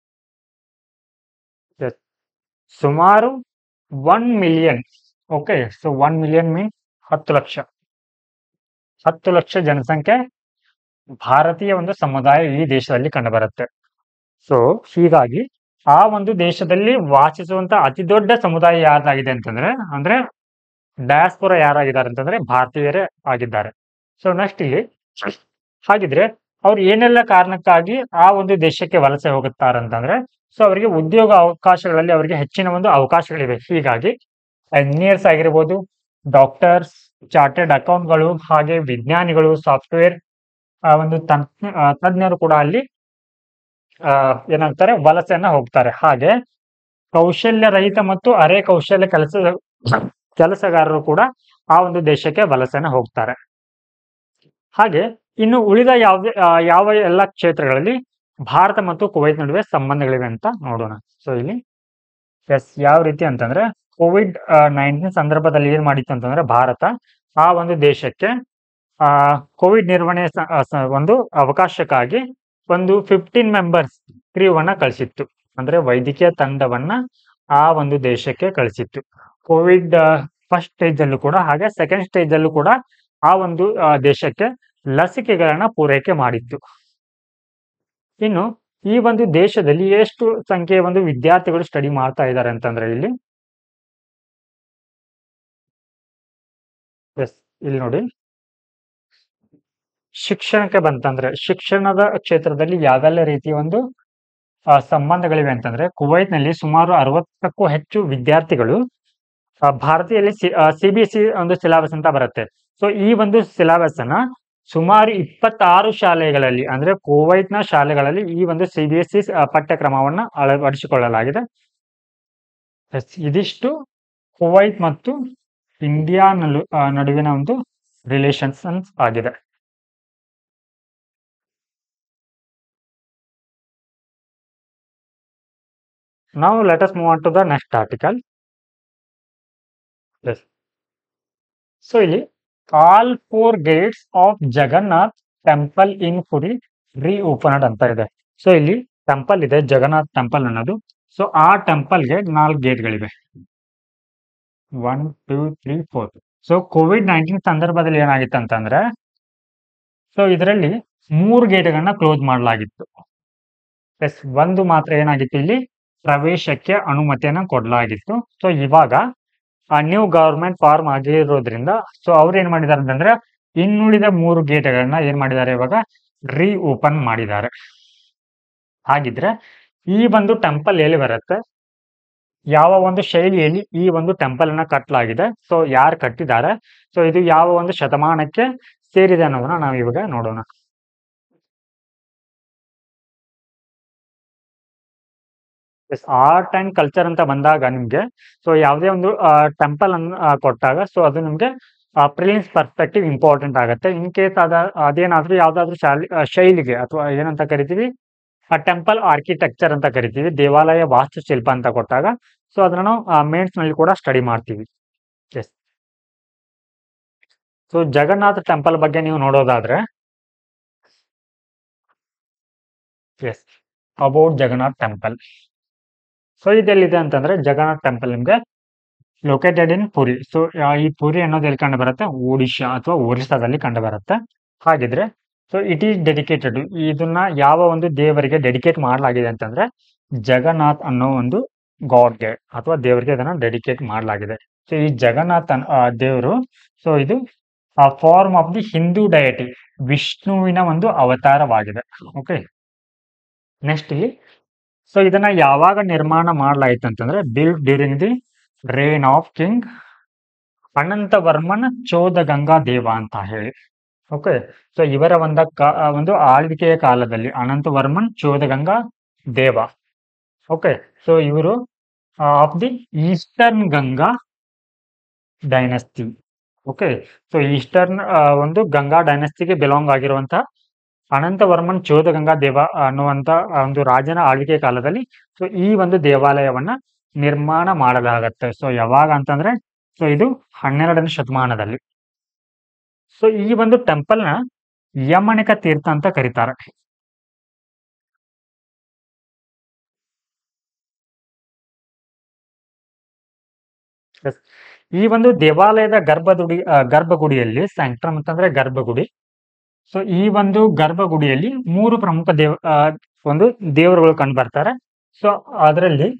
Yes. ಸುಮಾರು one million okay so one million mean ಹತ್ತು ಲಕ್ಷ ಹತ್ತು ಲಕ್ಷ ಜನಸಂಖ್ಯೆ ಭಾರತೀಯ ಒಂದು ಸಮುದಾಯ ಈ ದೇಶದಲ್ಲಿ ಕಂಡುಬರುತ್ತೆ ಸೊ ಹೀಗಾಗಿ ಆ ಒಂದು ದೇಶದಲ್ಲಿ ವಾಸಿಸುವಂತ ಅತಿ ದೊಡ್ಡ ಸಮುದಾಯ ಯಾರ್ದಾಗಿದೆ ಅಂತಂದ್ರೆ ಅಂದ್ರೆ ಡಯಾಸ್ಪೊರ ಯಾರಾಗಿದ್ದಾರೆ ಅಂತಂದ್ರೆ ಭಾರತೀಯರೇ ಆಗಿದ್ದಾರೆ ಸೊ ನೆಕ್ಸ್ಟ್ ಇಲ್ಲಿ ಹಾಗಿದ್ರೆ ಅವ್ರು ಏನೆಲ್ಲ ಕಾರಣಕ್ಕಾಗಿ ಆ ಒಂದು ದೇಶಕ್ಕೆ ವಲಸೆ ಹೋಗುತ್ತಾರಂತಂದ್ರೆ ಸೊ ಅವರಿಗೆ ಉದ್ಯೋಗ ಅವಕಾಶಗಳಲ್ಲಿ ಅವರಿಗೆ ಹೆಚ್ಚಿನ ಒಂದು ಅವಕಾಶಗಳಿವೆ ಹೀಗಾಗಿ ಎಂಜಿನಿಯರ್ಸ್ ಆಗಿರ್ಬೋದು ಡಾಕ್ಟರ್ಸ್ ಚಾರ್ಟೆಡ್ ಅಕೌಂಟ್ಗಳು ಹಾಗೆ ವಿಜ್ಞಾನಿಗಳು ಸಾಫ್ಟ್ವೇರ್ ಒಂದು ತಜ್ಞ ಆ, ತಜ್ಞರು ಕೂಡ ಅಲ್ಲಿ ಆ, ಏನಂತಾರೆ ವಲಸೆಯನ್ನ ಹೋಗ್ತಾರೆ ಹಾಗೆ ಕೌಶಲ್ಯ ರಹಿತ ಮತ್ತು ಅರೆ ಕೌಶಲ್ಯ ಕೆಲಸ ಕೆಲಸಗಾರರು ಕೂಡ ಆ ಒಂದು ದೇಶಕ್ಕೆ ವಲಸೆನ ಹೋಗ್ತಾರೆ ಹಾಗೆ ಇನ್ನು ಉಳಿದ ಯಾವ ಯಾವ ಎಲ್ಲ ಕ್ಷೇತ್ರಗಳಲ್ಲಿ ಭಾರತ ಮತ್ತು ಕುವೈತ್ ನಡುವೆ ಸಂಬಂಧಗಳಿವೆ ಅಂತ ನೋಡೋಣ ಸೊ ಇಲ್ಲಿ ಎಸ್ ಯಾವ ರೀತಿ ಅಂತಂದ್ರೆ ಕೋವಿಡ್ ನೈನ್ಟೀನ್ ಸಂದರ್ಭದಲ್ಲಿ ಏನ್ ಮಾಡಿತ್ತು ಅಂತಂದ್ರೆ ಭಾರತ ಆ ಒಂದು ದೇಶಕ್ಕೆ ಆ ಕೋವಿಡ್ ನಿರ್ವಹಣೆ ಸ- ಆ, ಸ- ಒಂದು ಅವಕಾಶಕ್ಕಾಗಿ ಒಂದು ಫಿಫ್ಟೀನ್ ಮೆಂಬರ್ಸ್ ಕ್ರೀವನ್ನ ಕಳಿಸಿತ್ತು ಅಂದ್ರೆ ವೈದ್ಯಕೀಯ ತಂಡವನ್ನ ಆ ಒಂದು ದೇಶಕ್ಕೆ ಕಳಿಸಿತ್ತು ಕೋವಿಡ್ ಫಸ್ಟ್ ಸ್ಟೇಜ್ ಅಲ್ಲೂ ಕೂಡ ಹಾಗೆ ಸೆಕೆಂಡ್ ಸ್ಟೇಜ್ ಅಲ್ಲೂ ಕೂಡ ಆ ಒಂದು ಆ, ದೇಶಕ್ಕೆ ಲಸಿಕೆಗಳನ್ನ ಪೂರೈಕೆ ಮಾಡಿತ್ತು ಇನ್ನು ಈ ಒಂದು ದೇಶದಲ್ಲಿ ಎಷ್ಟು ಸಂಖ್ಯೆಯ ಒಂದು ವಿದ್ಯಾರ್ಥಿಗಳು ಸ್ಟಡಿ ಮಾಡ್ತಾ ಇದ್ದಾರೆ ಅಂತಂದ್ರೆ ಇಲ್ಲಿ ಎಸ್ ಇಲ್ಲಿ ನೋಡಿ ಶಿಕ್ಷಣಕ್ಕೆ ಬಂತಂದ್ರೆ ಶಿಕ್ಷಣದ ಕ್ಷೇತ್ರದಲ್ಲಿ ಯಾವೆಲ್ಲ ರೀತಿಯ ಒಂದು ಆ, ಸಂಬಂಧಗಳಿವೆ ಅಂತಂದ್ರೆ ಕುವೈತ್ನಲ್ಲಿ ಸುಮಾರು ಅರವತ್ತಕ್ಕೂ ಹೆಚ್ಚು ವಿದ್ಯಾರ್ಥಿಗಳು ಆ, ಭಾರತೀಯಲ್ಲಿ ಸಿ ಬಿ ಎಸ್ ಸಿ ಒಂದು ಸಿಲೆಬಸ್ ಅಂತ ಬರುತ್ತೆ ಸೊ ಈ ಒಂದು ಸಿಲೆಬಸ್ ಅನ್ನ ಸುಮಾರು ಇಪ್ಪತ್ತಾರು ಶಾಲೆಗಳಲ್ಲಿ ಅಂದ್ರೆ ಕುವೈತ್ನ ಶಾಲೆಗಳಲ್ಲಿ ಈ ಒಂದು ಸಿ ಬಿ ಎಸ್ ಸಿ ಪಠ್ಯಕ್ರಮವನ್ನ ಅಳವಡಿಸಿಕೊಳ್ಳಲಾಗಿದೆ ಎಸ್, ಇದಿಷ್ಟು ಕುವೈತ್ ಮತ್ತು ಇಂಡಿಯಾ ನಲು ಆ, ನಡುವಿನ ಒಂದು ರಿಲೇಷನ್ಸ್ ಆಗಿದೆ Now let us move on to the next article. Yes. So ಇಲ್ಲಿ all four gates of Jagannath temple in Puri reopened ಅಂತ ಇದೆ ಸೊ ಇಲ್ಲಿ ಟೆಂಪಲ್ ಇದೆ ಜಗನ್ನಾಥ್ ಟೆಂಪಲ್ ಅನ್ನೋದು ಸೊ ಆ ಟೆಂಪಲ್ಗೆ ನಾಲ್ಕು ಗೇಟ್ಗಳಿವೆ one two three four so covid nineteen ಸಂದರ್ಭದಲ್ಲಿ ಏನಾಗಿತ್ತು ಅಂತಂದ್ರೆ ಸೊ ಇದರಲ್ಲಿ ಮೂರು ಗೇಟ್ಗಳನ್ನ ಕ್ಲೋಸ್ ಮಾಡಲಾಗಿತ್ತು ಎಸ್ ಒಂದು ಮಾತ್ರ ಏನಾಗಿತ್ತು ಇಲ್ಲಿ ಪ್ರವೇಶಕ್ಕೆ ಅನುಮತಿಯನ್ನ ಕೊಡಲಾಗಿತ್ತು ಸೊ ಇವಾಗ ಆ ನ್ಯೂ ಗವರ್ಮೆಂಟ್ ಫಾರ್ಮ್ ಆಗಿರೋದ್ರಿಂದ ಸೊ ಅವ್ರು ಏನ್ ಮಾಡಿದಾರೆ ಅಂತಂದ್ರೆ ಇನ್ನುಳಿದ ಮೂರು ಗೇಟ್ಗಳನ್ನ ಏನ್ ಮಾಡಿದ್ದಾರೆ ಇವಾಗ ರೀ ಓಪನ್ ಮಾಡಿದ್ದಾರೆ ಹಾಗಿದ್ರೆ ಈ ಒಂದು ಟೆಂಪಲ್ ಎಲ್ಲಿ ಬರುತ್ತೆ ಯಾವ ಒಂದು ಶೈಲಿಯಲ್ಲಿ ಈ ಒಂದು ಟೆಂಪಲ್ ಅನ್ನ ಕಟ್ಟಲಾಗಿದೆ ಸೊ ಯಾರು ಕಟ್ಟಿದ್ದಾರೆ ಸೊ ಇದು ಯಾವ ಒಂದು ಶತಮಾನಕ್ಕೆ ಸೇರಿದೆ ಅನ್ನೋದನ್ನ ನಾವು ಇವಾಗ ನೋಡೋಣ ಆರ್ಟ್ ಅಂಡ್ ಕಲ್ಚರ್ ಅಂತ ಬಂದಾಗ ನಿಮ್ಗೆ ಸೊ ಯಾವುದೇ ಒಂದು ಟೆಂಪಲ್ ಅನ್ನು ಆ, ಕೊಟ್ಟಾಗ ಸೊ ಅದು ನಿಮ್ಗೆ ಪ್ರಿಲಿಮ್ಸ್ ಪರ್ಸ್ಪೆಕ್ಟಿವ್ ಇಂಪಾರ್ಟೆಂಟ್ ಆಗುತ್ತೆ ಇನ್ ಕೇಸ್ ಅದ ಅದೇನಾದ್ರೂ ಯಾವ್ದಾದ್ರು ಶಾಲೆ ಆ, ಶೈಲಿಗೆ ಅಥವಾ ಏನಂತ ಕರಿತೀವಿ ಆ ಟೆಂಪಲ್ ಆರ್ಕಿಟೆಕ್ಚರ್ ಅಂತ ಕರಿತೀವಿ ದೇವಾಲಯ ವಾಸ್ತುಶಿಲ್ಪ ಅಂತ ಕೊಟ್ಟಾಗ ಸೊ ಅದನ್ನ ನಾವು ಮೇನ್ಸ್ ನಲ್ಲಿ ಕೂಡ ಸ್ಟಡಿ ಮಾಡ್ತೀವಿ ಎಸ್ ಸೊ ಜಗನ್ನಾಥ ಟೆಂಪಲ್ ಬಗ್ಗೆ ನೀವು ನೋಡೋದಾದ್ರೆ yes about Jagannath temple so ಇದೆಲ್ಲಿದೆ ಅಂತಂದ್ರೆ ಜಗನ್ನಾಥ್ ಟೆಂಪಲ್ ನಿಮ್ಗೆ ಲೊಕೇಟೆಡ್ ಇನ್ ಪುರಿ ಸೊ ಈ ಪುರಿ ಅನ್ನೋದು ಎಲ್ಲಿ ಕಂಡು ಬರುತ್ತೆ ಒಡಿಶಾ ಅಥವಾ ಒರಿಸ್ಸಾದಲ್ಲಿ ಕಂಡು ಬರುತ್ತೆ ಹಾಗಿದ್ರೆ ಸೊ ಇಟ್ ಈಸ್ ಡೆಡಿಕೇಟೆಡ್ ಇದನ್ನ ಯಾವ ಒಂದು ದೇವರಿಗೆ ಡೆಡಿಕೇಟ್ ಮಾಡಲಾಗಿದೆ ಅಂತಂದ್ರೆ ಜಗನ್ನಾಥ್ ಅನ್ನೋ ಒಂದು ಗಾಡ್ಗೆ ಅಥವಾ ದೇವರಿಗೆ ಇದನ್ನ ಡೆಡಿಕೇಟ್ ಮಾಡಲಾಗಿದೆ ಸೊ ಈ ಜಗನ್ನಾಥ್ ಅನ್- ಆ ದೇವರು ಸೊ ಇದು ಆ form of the Hindu deity ವಿಷ್ಣುವಿನ ಒಂದು ಅವತಾರವಾಗಿದೆ ಓಕೆ ನೆಕ್ಸ್ಟ್ ಇಲ್ಲಿ ಸೊ ಇದನ್ನ ಯಾವಾಗ ನಿರ್ಮಾಣ ಮಾಡಲಾಯಿತು ಅಂತಂದ್ರೆ build during the reign of king Anantavarman Choda Ganga Deva ಅಂತ ಹೇಳಿ ಓಕೆ ಸೊ ಇವರ ಒಂದ ಕಾ- ಆ ಒಂದು ಆಳ್ವಿಕೆಯ ಕಾಲದಲ್ಲಿ ಅನಂತವರ್ಮನ್ ಚೋದಗಂಗಾ ದೇವ ಓಕೆ ಸೊ ಇವರು of the eastern Ganga dynasty okay so eastern ಒಂದು ಗಂಗಾ ಡೈನಸ್ಟಿಗೆ ಬಿಲಾಂಗ್ ಆಗಿರುವಂತಹ ಅನಂತವರ್ಮನ್ ಚೋದಗಂಗಾ ದೇವ ಅನ್ನುವಂತ ಆ ಒಂದು ರಾಜನ ಆಳ್ವಿಕೆ ಕಾಲದಲ್ಲಿ ಸೊ ಈ ಒಂದು ದೇವಾಲಯವನ್ನ ನಿರ್ಮಾಣ ಮಾಡಲಾಗತ್ತೆ ಸೊ ಯಾವಾಗ ಅಂತಂದ್ರೆ ಸೊ ಇದು ಹನ್ನೆರಡನೇ ಶತಮಾನದಲ್ಲಿ ಸೊ ಈ ಒಂದು ಟೆಂಪಲ್ ನ ಯಮಣಿಕ ತೀರ್ಥ ಅಂತ ಕರೀತಾರೆ Yes. ಈ ಒಂದು ದೇವಾಲಯದ ಗರ್ಭಗುಡಿ ಆ, ಗರ್ಭಗುಡಿಯಲ್ಲಿ ಸ್ಯಾಂಕ್ಟ್ರಮ್ ಅಂತಂದ್ರೆ ಗರ್ಭಗುಡಿ ಸೊ ಈ ಒಂದು ಗರ್ಭಗುಡಿಯಲ್ಲಿ ಮೂರು ಪ್ರಮುಖ ದೇವ ಆ, ಒಂದು ದೇವರುಗಳು ಕಂಡು ಬರ್ತಾರೆ ಸೊ ಅದರಲ್ಲಿ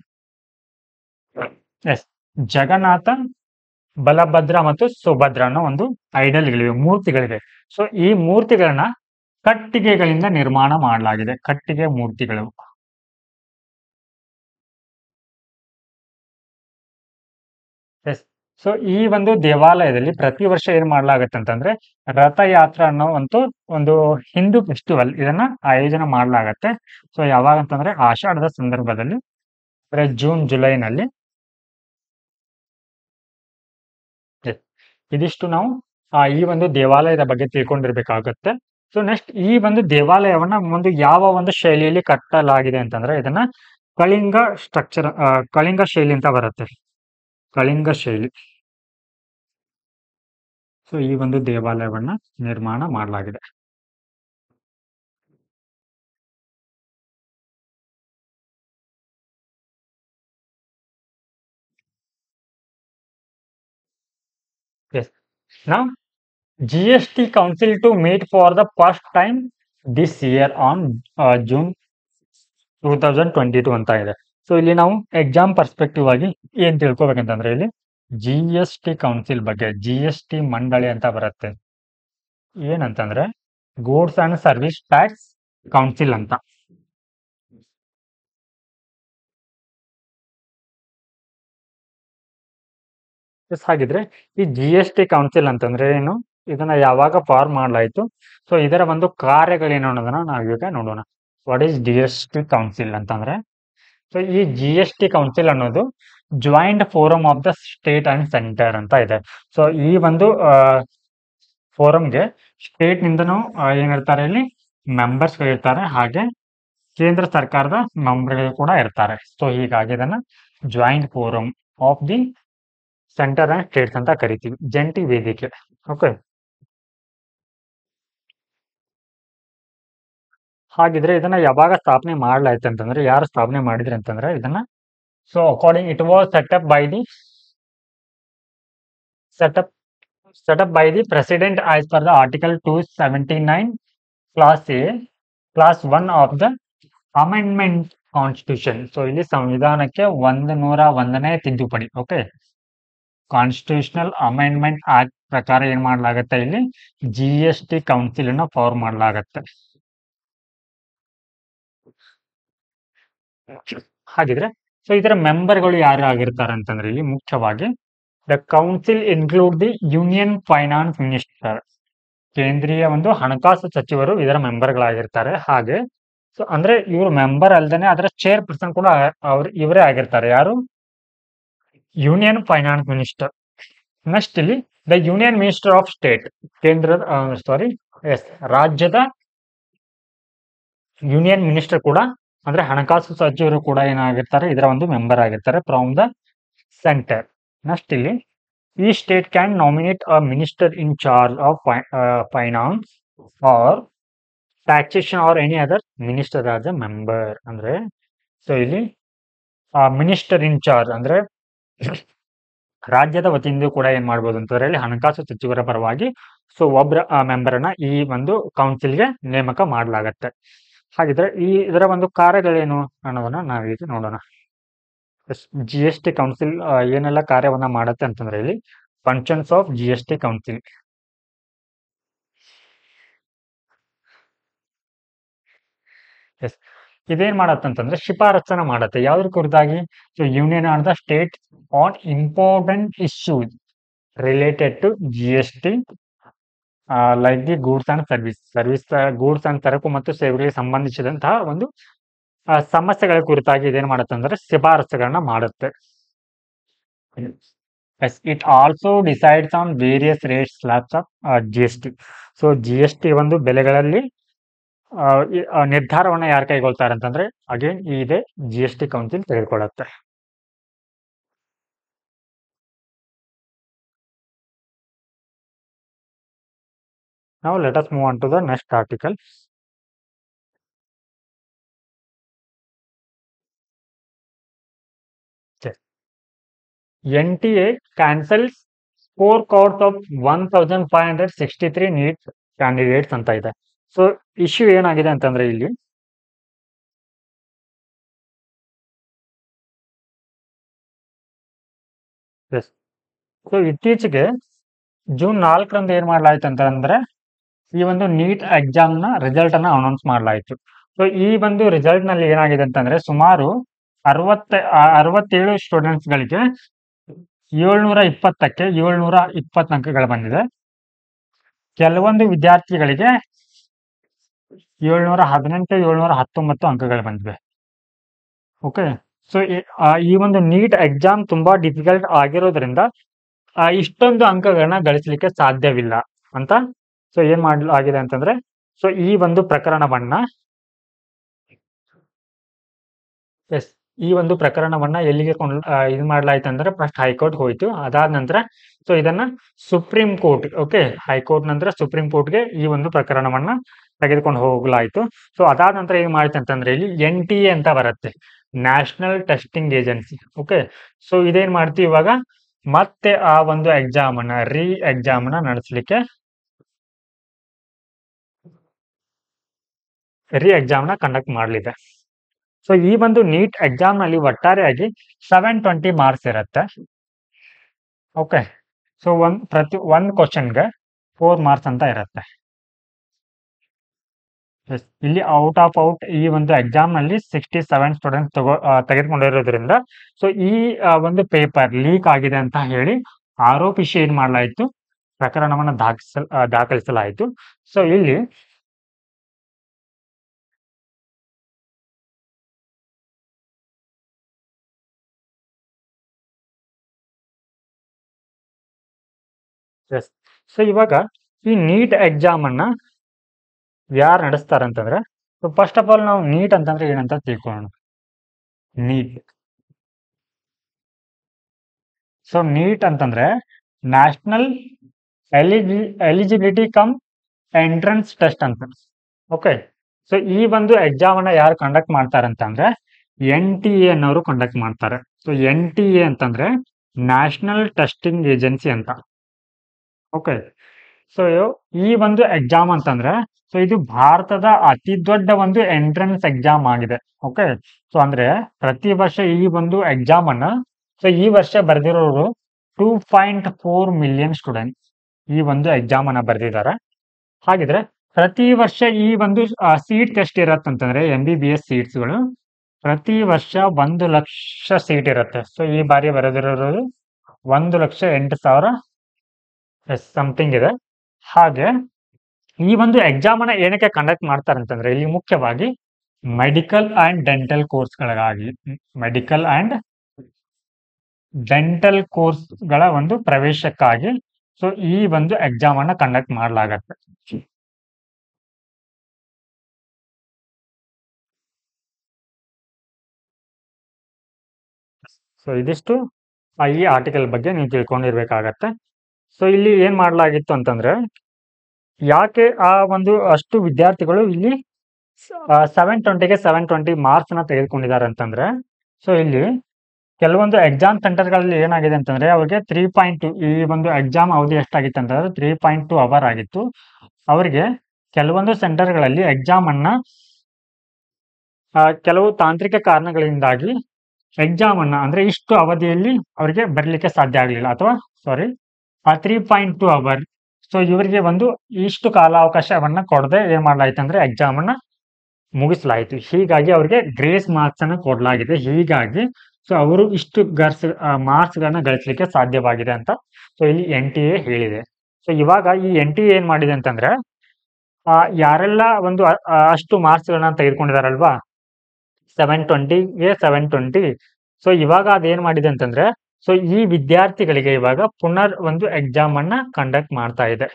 ಎಸ್ ಜಗನ್ನಾಥ ಬಲಭದ್ರ ಮತ್ತು ಸುಭದ್ರ ಅನ್ನೋ ಒಂದು ಐಡಲ್ಗಳಿವೆ ಮೂರ್ತಿಗಳಿವೆ ಸೊ ಈ ಮೂರ್ತಿಗಳನ್ನ ಕಟ್ಟಿಗೆಗಳಿಂದ ನಿರ್ಮಾಣ ಮಾಡಲಾಗಿದೆ ಕಟ್ಟಿಗೆ ಮೂರ್ತಿಗಳು ಎಸ್ ಸೊ ಈ ಒಂದು ದೇವಾಲಯದಲ್ಲಿ ಪ್ರತಿ ವರ್ಷ ಏನ್ ಮಾಡಲಾಗತ್ತೆ ಅಂತಂದ್ರೆ ರಥಯಾತ್ರೆ ಅನ್ನೋ ಒಂದು ಒಂದು ಹಿಂದೂ ಫೆಸ್ಟಿವಲ್ ಇದನ್ನ ಆಯೋಜನೆ ಮಾಡಲಾಗತ್ತೆ ಸೊ ಯಾವಾಗ ಅಂತಂದ್ರೆ ಆಷಾಢದ ಸಂದರ್ಭದಲ್ಲಿ ಅಂದ್ರೆ ಜೂನ್ ಜುಲೈನಲ್ಲಿ Yes. ಇದಿಷ್ಟು ನಾವು ಆ ಈ ಒಂದು ದೇವಾಲಯದ ಬಗ್ಗೆ ತಿಳ್ಕೊಂಡಿರ್ಬೇಕಾಗತ್ತೆ ಸೊ ನೆಕ್ಸ್ಟ್ ಈ ಒಂದು ದೇವಾಲಯವನ್ನ ಒಂದು ಯಾವ ಒಂದು ಶೈಲಿಯಲ್ಲಿ ಕಟ್ಟಲಾಗಿದೆ ಅಂತಂದ್ರೆ ಇದನ್ನ ಕಳಿಂಗ ಸ್ಟ್ರಕ್ಚರ್ ಕಳಿಂಗ ಶೈಲಿ ಅಂತ ಬರುತ್ತೆ ಕಳಿಂಗ ಶೈಲಿ ಸೊ ಈ ಒಂದು ದೇವಾಲಯವನ್ನ ನಿರ್ಮಾಣ ಮಾಡಲಾಗಿದೆ yes Now, GST Council to meet for the first time this year on uh, June two thousand twenty two ಅಂತ ಇದೆ ಸೊ ಇಲ್ಲಿ ನಾವು ಎಕ್ಸಾಮ್ ಪರ್ಸ್ಪೆಕ್ಟಿವ್ ಆಗಿ ಏನ್ ತಿಳ್ಕೊಬೇಕಂತಂದ್ರೆ ಇಲ್ಲಿ ಜಿ ಎಸ್ ಟಿ ಕೌನ್ಸಿಲ್ ಬಗ್ಗೆ ಜಿ ಎಸ್ ಟಿ ಮಂಡಳಿ ಅಂತ ಬರುತ್ತೆ ಏನಂತಂದ್ರೆ goods and service tax council ಅಂತ Yes, ಹಾಗಿದ್ರೆ ಈ ಜಿ ಎಸ್ ಟಿ ಕೌನ್ಸಿಲ್ ಅಂತಂದ್ರೆ ಏನು ಇದನ್ನ ಯಾವಾಗ ಫಾರ್ಮ್ ಮಾಡಲಾಯಿತು ಸೊ ಇದರ ಒಂದು ಕಾರ್ಯಗಳೇನು ಅನ್ನೋದನ್ನ ನಾವು ಈಗ ನೋಡೋಣ what is G S T council ಅಂತಂದ್ರೆ ಸೊ ಈ ಜಿ ಎಸ್ ಟಿ ಕೌನ್ಸಿಲ್ ಅನ್ನೋದು joint forum of the state and centre ಅಂತ ಇದೆ ಸೊ ಈ ಒಂದು ಫೋರಮ್ಗೆ ಸ್ಟೇಟ್ ನಿಂದನೂ ಆ, ಏನಿರ್ತಾರೆ ಇಲ್ಲಿ ಮೆಂಬರ್ಸ್ ಇರ್ತಾರೆ ಹಾಗೆ ಕೇಂದ್ರ ಸರ್ಕಾರದ ಮೆಂಬರ್ಗಳು ಕೂಡ ಇರ್ತಾರೆ ಸೊ ಹೀಗಾಗಿ ಇದನ್ನ joint forum of the centre and states ಅಂತ ಕರಿತೀವಿ ಜಂಟಿ ವೇದಿಕೆ ಓಕೆ ಹಾಗಿದ್ರೆ ಇದನ್ನ ಯಾವಾಗ ಸ್ಥಾಪನೆ ಮಾಡಲಾಯ್ತು ಅಂತಂದ್ರೆ ಯಾರು ಸ್ಥಾಪನೆ ಮಾಡಿದ್ರಿ ಅಂತಂದ್ರೆ ಇದನ್ನ so according it was set up by the set up set up by the president as per the article two seventy nine clause A clause one of the amendment constitution so ಇಲ್ಲಿ ಸಂವಿಧಾನಕ್ಕೆ ಒಂದು ನೂರ ಒಂದನೇ ತಿದ್ದುಪಡಿ ಓಕೆ ಕಾನ್ಸ್ಟಿಟ್ಯೂಷನಲ್ ಅಮೆಂಡ್ಮೆಂಟ್ ಆಕ್ಟ್ ಪ್ರಕಾರ ಏನ್ ಮಾಡಲಾಗತ್ತೆ ಇಲ್ಲಿ ಜಿ ಎಸ್ ಟಿ ಕೌನ್ಸಿಲ್ ಅನ್ನ ಫಾರ್ಮ್ ಮಾಡಲಾಗತ್ತೆ ಹಾಗಿದ್ರೆ ಸೊ ಇದರ ಮೆಂಬರ್ಗಳು ಯಾರು ಆಗಿರ್ತಾರೆ ಅಂತಂದ್ರೆ ಇಲ್ಲಿ ಮುಖ್ಯವಾಗಿ the council include the union finance minister ಕೇಂದ್ರೀಯ ಒಂದು ಹಣಕಾಸು ಸಚಿವರು ಇದರ ಮೆಂಬರ್ಗಳಾಗಿರ್ತಾರೆ ಹಾಗೆ ಸೊ ಅಂದ್ರೆ ಇವರು ಮೆಂಬರ್ ಅಲ್ದೇನೆ ಅದರ ಚೇರ್ ಪರ್ಸನ್ ಕೂಡ ಅವ್ರು ಇವರೇ ಆಗಿರ್ತಾರೆ ಯಾರು ಯೂನಿಯನ್ ಫೈನಾನ್ಸ್ ಮಿನಿಸ್ಟರ್ ನೆಕ್ಸ್ಟ್ ಇಲ್ಲಿ the union minister of state ಕೇಂದ್ರದ ಸಾರಿ ಎಸ್ ರಾಜ್ಯದ ಯೂನಿಯನ್ ಮಿನಿಸ್ಟರ್ ಕೂಡ ಅಂದ್ರೆ ಹಣಕಾಸು ಸಚಿವರು ಕೂಡ ಏನಾಗಿರ್ತಾರೆ ಇದರ ಒಂದು ಮೆಂಬರ್ ಆಗಿರ್ತಾರೆ ಫ್ರಮ್ ದ ಸೆಂಟರ್ ನೆಕ್ಸ್ಟ್ ಇಲ್ಲಿ ಈ state can nominate a minister in charge of finance or taxation or any other minister as a member ಅಂದ್ರೆ ಸೊ ಇಲ್ಲಿ ಮಿನಿಸ್ಟರ್ ಇನ್ ಚಾರ್ಜ್ ಅಂದ್ರೆ ರಾಜ್ಯದ ವತಿಯಿಂದ ಕೂಡ ಏನ್ ಮಾಡ್ಬೋದು ಅಂತಂದ್ರೆ ಇಲ್ಲಿ ಹಣಕಾಸು ಸಚಿವರ ಪರವಾಗಿ ಸೊ ಒಬ್ಬರ ಮೆಂಬರ್ನ ಈ ಒಂದು ಕೌನ್ಸಿಲ್ಗೆ ನೇಮಕ ಮಾಡಲಾಗತ್ತೆ ಹಾಗಿದ್ರೆ ಈ ಇದರ ಒಂದು ಕಾರ್ಯಗಳೇನು ಅನ್ನೋದನ್ನ ನಾವೀಗ ನೋಡೋಣ ಜಿ ಎಸ್ ಟಿ ಕೌನ್ಸಿಲ್ ಏನೆಲ್ಲ ಕಾರ್ಯವನ್ನ ಮಾಡುತ್ತೆ ಅಂತಂದ್ರೆ ಇಲ್ಲಿ functions of G S T council yes ಇದೇನ್ ಮಾಡತ್ತಂತಂದ್ರೆ ಶಿಫಾರಸನ್ನ ಮಾಡತ್ತೆ ಯಾವ್ದ್ರ ಕುರಿತಾಗಿ so union on the state on important issues related to G S T like the goods and service service goods and ಸರಕು ಮತ್ತು ಸೇವೆಗಳಿಗೆ ಸಂಬಂಧಿಸಿದಂತಹ ಒಂದು ಆ, ಸಮಸ್ಯೆಗಳ ಕುರಿತಾಗಿ ಇದೇನ್ ಮಾಡುತ್ತೆ ಅಂದ್ರೆ ಶಿಫಾರಸುಗಳನ್ನ ಮಾಡುತ್ತೆ yes it also decides on various rate slabs of G S T so G S T ಒಂದು ಬೆಲೆಗಳಲ್ಲಿ ಆ, ಈ, ಆ, ನಿರ್ಧಾರವನ್ನ ಯಾರು ಕೈಗೊಳ್ತಾರೆ ಅಂತಂದ್ರೆ ಅಗೇನ್ ಇದೆ ಜಿ ಎಸ್ ಟಿ ಕೌನ್ಸಿಲ್ ತೆಗೆದುಕೊಳ್ಳುತ್ತೆ Now let us move on to the next article. Okay. NTA cancels four courts of 1563 NEET candidates ಅಂತ ಇದೆ ಸೊ ಇಶ್ಯೂ ಏನಾಗಿದೆ ಅಂತಂದ್ರೆ ಇಲ್ಲಿ ಎಸ್ ಸೊ ಇತ್ತೀಚೆಗೆ ಜೂನ್ ನಾಲ್ಕರಂದು ಏನ್ ಮಾಡಲಾಯ್ತು ಅಂತಂದ್ರೆ ಈ ಒಂದು ನೀಟ್ ಎಕ್ಸಾಮ್ ನ ರಿಸಲ್ಟ್ ಅನ್ನ ಅನೌನ್ಸ್ ಮಾಡಲಾಯಿತು ಸೊ ಈ ಒಂದು ರಿಸಲ್ಟ್ ನಲ್ಲಿ ಏನಾಗಿದೆ ಅಂತಂದ್ರೆ ಸುಮಾರು ಅರವತ್ತ ಅರವತ್ತೇಳು ಸ್ಟೂಡೆಂಟ್ಸ್ ಗಳಿಗೆ ಏಳ್ನೂರ ಇಪ್ಪತ್ತಕ್ಕೆ ಏಳ್ನೂರ ಇಪ್ಪತ್ತು ಅಂಕಗಳು ಬಂದಿದೆ ಕೆಲವೊಂದು ವಿದ್ಯಾರ್ಥಿಗಳಿಗೆ ಏಳ್ನೂರ ಹದಿನೆಂಟು ಏಳ್ನೂರ ಹತ್ತೊಂಬತ್ತು ಅಂಕಗಳು ಬಂದಿವೆ ಓಕೆ ಸೊ ಈ ಒಂದು ನೀಟ್ ಎಕ್ಸಾಮ್ ತುಂಬಾ ಡಿಫಿಕಲ್ಟ್ ಆಗಿರೋದ್ರಿಂದ ಆ, ಇಷ್ಟೊಂದು ಅಂಕಗಳನ್ನ ಗಳಿಸಲಿಕ್ಕೆ ಸಾಧ್ಯವಿಲ್ಲ ಅಂತ ಸೊ ಏನ್ ಮಾಡಲಾಗಿದೆ ಅಂತಂದ್ರೆ ಸೊ ಈ ಒಂದು ಪ್ರಕರಣವನ್ನ ಎಸ್ ಈ ಒಂದು ಪ್ರಕರಣವನ್ನ ಎಲ್ಲಿಗೆ ಕೊಂಡ್ ಇದು ಮಾಡಲಾಯ್ತು ಅಂದ್ರೆ ಫಸ್ಟ್ ಹೈಕೋರ್ಟ್ ಹೋಯ್ತು ಅದಾದ ನಂತರ ಸೊ ಇದನ್ನ ಸುಪ್ರೀಂ ಕೋರ್ಟ್ ಓಕೆ ಹೈಕೋರ್ಟ್ ನಂತರ ಸುಪ್ರೀಂ ಕೋರ್ಟ್ಗೆ ಈ ಒಂದು ಪ್ರಕರಣವನ್ನ ತೆಗೆದುಕೊಂಡು ಹೋಗ್ಲಾಯ್ತು ಸೊ ಅದಾದ ನಂತರ ಏನ್ ಮಾಡಿತು ಅಂತಂದ್ರೆ ಇಲ್ಲಿ ಎನ್ ಟಿ ಎ ಅಂತ ಬರುತ್ತೆ national testing agency okay so ಇದೇನ್ ಮಾಡ್ತೀವಿ ಇವಾಗ ಮತ್ತೆ ಆ ಒಂದು ಎಕ್ಸಾಮ್ ಅನ್ನ ರೀ ಎಕ್ಸಾಮ್ ನ ನಡೆಸಲಿಕ್ಕೆ ರೀ ಎಕ್ಸಾಮ್ ನ ಕಂಡಕ್ಟ್ ಮಾಡಲಿದೆ ಸೊ ಈ ಒಂದು ನೀಟ್ ಎಕ್ಸಾಮ್ ನಲ್ಲಿ ಒಟ್ಟಾರೆಯಾಗಿ ಸೆವೆನ್ ಟ್ವೆಂಟಿ ಮಾರ್ಕ್ಸ್ ಇರುತ್ತೆ ಓಕೆ ಸೊ ಒಂದ್ ಪ್ರತಿ ಒಂದ್ ಕ್ವಶನ್ಗೆ ಫೋರ್ ಮಾರ್ಕ್ಸ್ ಅಂತ ಇರುತ್ತೆ Yes, ಇಲ್ಲಿ ಔಟ್ ಆಫ್ ಔಟ್ ಈ ಒಂದು ಎಕ್ಸಾಮ್ ನಲ್ಲಿ ಸಿಕ್ಸ್ಟಿ ಸೆವೆನ್ ಸ್ಟೂಡೆಂಟ್ಸ್ ತಗೋ ಆ, ತೆಗೆದುಕೊಂಡಿರೋದ್ರಿಂದ ಸೊ ಈ ಆ, ಒಂದು ಪೇಪರ್ ಲೀಕ್ ಆಗಿದೆ ಅಂತ ಹೇಳಿ ಆರೋಪಿಸಿ ಏನ್ ಮಾಡಲಾಯಿತು ಪ್ರಕರಣವನ್ನ ದಾಖಲಿಸ ಆ, ದಾಖಲಿಸಲಾಯಿತು ಸೊ ಇಲ್ಲಿ ಎಸ್ ಸೊ ಇವಾಗ ಈ ನೀಟ್ ಎಕ್ಸಾಮ್ ಅನ್ನ ಯಾರು ನಡೆಸ್ತಾರೆ ಅಂತಂದ್ರೆ ಫಸ್ಟ್ ಆಫ್ ಆಲ್ ನಾವು ನೀಟ್ ಅಂತಂದ್ರೆ ಏನಂತ ತಿಳ್ಕೊಳ್ಳೋಣ ನೀಟ್ ಸೊ ನೀಟ್ ಅಂತಂದ್ರೆ national eligi eligibility cum entrance test ಅಂತ ಓಕೆ ಸೊ ಈ ಒಂದು ಎಕ್ಸಾಮ್ ಅನ್ನ ಯಾರು ಕಂಡಕ್ಟ್ ಮಾಡ್ತಾರೆ ಅಂತಂದ್ರೆ ಎನ್ ಟಿ ಎ ಅನ್ನೋರು ಕಂಡಕ್ಟ್ ಮಾಡ್ತಾರೆ ಸೊ ಎನ್ ಟಿ ಎ ಅಂತಂದ್ರೆ ನ್ಯಾಷನಲ್ ಟೆಸ್ಟಿಂಗ್ ಏಜೆನ್ಸಿ ಅಂತ ಓಕೆ ಸೊ ಈ ಒಂದು ಎಕ್ಸಾಮ್ ಅಂತಂದ್ರೆ ಸೊ ಇದು ಭಾರತದ ಅತಿ ದೊಡ್ಡ ಒಂದು ಎಂಟ್ರೆನ್ಸ್ ಎಕ್ಸಾಮ್ ಆಗಿದೆ ಓಕೆ ಸೊ ಅಂದ್ರೆ ಪ್ರತಿ ವರ್ಷ ಈ ಒಂದು ಎಕ್ಸಾಮ್ ಅನ್ನ ಸೊ ಈ ವರ್ಷ ಬರೆದಿರೋರು two point four million students ಈ ಒಂದು ಎಕ್ಸಾಮ್ ಅನ್ನ ಬರೆದಿದ್ದಾರೆ ಹಾಗಿದ್ರೆ ಪ್ರತಿ ವರ್ಷ ಈ ಒಂದು ಸೀಟ್ ಎಷ್ಟು ಇರತ್ತಂತಂದ್ರೆ ಎಂ ಬಿ ಬಿ ಎಸ್ ಸೀಟ್ಸ್ಗಳು ಪ್ರತಿ ವರ್ಷ ಒಂದು ಲಕ್ಷ ಸೀಟ್ ಇರುತ್ತೆ ಸೊ ಈ ಬಾರಿ ಬರೆದಿರೋದು ಒಂದು ಲಕ್ಷ ಎಂಟು ಸಾವಿರ ಎಸ್ ಸಮಥಿಂಗ್ ಇದೆ ಹಾಗೆ ಈ ಒಂದು ಎಕ್ಸಾಮ್ ಅನ್ನ ಏನಕ್ಕೆ ಕಂಡಕ್ಟ್ ಮಾಡ್ತಾರೆ ಅಂತಂದ್ರೆ ಇಲ್ಲಿ ಮುಖ್ಯವಾಗಿ ಮೆಡಿಕಲ್ ಅಂಡ್ ಡೆಂಟಲ್ ಕೋರ್ಸ್ಗಳಿಗಾಗಿ ಮೆಡಿಕಲ್ ಅಂಡ್ ಡೆಂಟಲ್ ಕೋರ್ಸ್ಗಳ ಒಂದು ಪ್ರವೇಶಕ್ಕಾಗಿ ಸೊ ಈ ಒಂದು ಎಕ್ಸಾಮ್ ಅನ್ನ ಕಂಡಕ್ಟ್ ಮಾಡಲಾಗತ್ತೆ ಸೊ ಇದಿಷ್ಟು ಆ ಈ ಆರ್ಟಿಕಲ್ ಬಗ್ಗೆ ನೀವು ತಿಳ್ಕೊಂಡಿರ್ಬೇಕಾಗತ್ತೆ ಸೊ ಇಲ್ಲಿ ಏನ್ ಮಾಡಲಾಗಿತ್ತು ಅಂತಂದ್ರೆ ಯಾಕೆ ಆ ಒಂದು ಅಷ್ಟು ವಿದ್ಯಾರ್ಥಿಗಳು ಇಲ್ಲಿ ಸೆವೆನ್ ಟ್ವೆಂಟಿಗೆ ಸೆವೆನ್ ಟ್ವೆಂಟಿ ಮಾರ್ಕ್ಸ್ ನ ತೆಗೆದುಕೊಂಡಿದ್ದಾರೆ ಅಂತಂದ್ರೆ ಸೊ ಇಲ್ಲಿ ಕೆಲವೊಂದು ಎಕ್ಸಾಮ್ ಸೆಂಟರ್ಗಳಲ್ಲಿ ಏನಾಗಿದೆ ಅಂತಂದ್ರೆ ಅವ್ರಿಗೆ ತ್ರೀ ಪಾಯಿಂಟ್ ಟು ಈ ಒಂದು ಎಕ್ಸಾಮ್ ಅವಧಿ ಎಷ್ಟಾಗಿತ್ತು ಅಂತಂದ್ರೆ ತ್ರೀ ಪಾಯಿಂಟ್ ಟು ಅವರ್ ಆಗಿತ್ತು ಅವರಿಗೆ ಕೆಲವೊಂದು ಸೆಂಟರ್ಗಳಲ್ಲಿ ಎಕ್ಸಾಮ್ ಅನ್ನ ಆ, ಕೆಲವು ತಾಂತ್ರಿಕ ಕಾರಣಗಳಿಂದಾಗಿ ಎಕ್ಸಾಮ್ ಅನ್ನ ಅಂದ್ರೆ ಇಷ್ಟು ಅವಧಿಯಲ್ಲಿ ಅವರಿಗೆ ಬರಲಿಕ್ಕೆ ಸಾಧ್ಯ ಆಗಲಿಲ್ಲ ಅಥವಾ ಸಾರಿ ಆ three point two hour so ಇವರಿಗೆ ಒಂದು ಇಷ್ಟು ಕಾಲಾವಕಾಶವನ್ನ ಕೊಡದೆ ಏನ್ ಮಾಡಲಾಯ್ತು ಅಂದ್ರೆ ಎಕ್ಸಾಮ್ ಅನ್ನ ಮುಗಿಸಲಾಯಿತು ಹೀಗಾಗಿ ಅವರಿಗೆ ಗ್ರೇಸ್ ಮಾರ್ಕ್ಸ್ ಅನ್ನು ಕೊಡಲಾಗಿದೆ ಹೀಗಾಗಿ ಸೊ ಅವರು ಇಷ್ಟು ಗರ್ಸ್ ಮಾರ್ಕ್ಸ್ ಗಳನ್ನ ಗಳಿಸಲಿಕ್ಕೆ ಸಾಧ್ಯವಾಗಿದೆ ಅಂತ ಸೊ ಇಲ್ಲಿ ಎನ್ ಟಿ ಎ ಹೇಳಿದೆ ಸೊ ಇವಾಗ ಈ ಎನ್ ಟಿ ಎ ಏನ್ ಮಾಡಿದೆ ಅಂತಂದ್ರೆ ಆ, ಯಾರೆಲ್ಲ ಒಂದು ಅ- ಆ, ಅಷ್ಟು ಮಾರ್ಕ್ಸ್ ಗಳನ್ನ ತೆಗೆದುಕೊಂಡಿದಾರಲ್ವಾ ಸೆವೆನ್ ಟ್ವೆಂಟಿಗೆ ಸೆವೆನ್ ಟ್ವೆಂಟಿ ಸೊ ಇವಾಗ ಅದೇನ್ ಮಾಡಿದೆ ಅಂತಂದ್ರೆ ಸೊ ಈ ವಿದ್ಯಾರ್ಥಿಗಳಿಗೆ ಇವಾಗ ಪುನರ್ ಒಂದು ಎಕ್ಸಾಮ್ ಅನ್ನ ಕಂಡಕ್ಟ್ ಮಾಡ್ತಾ ಇದೆ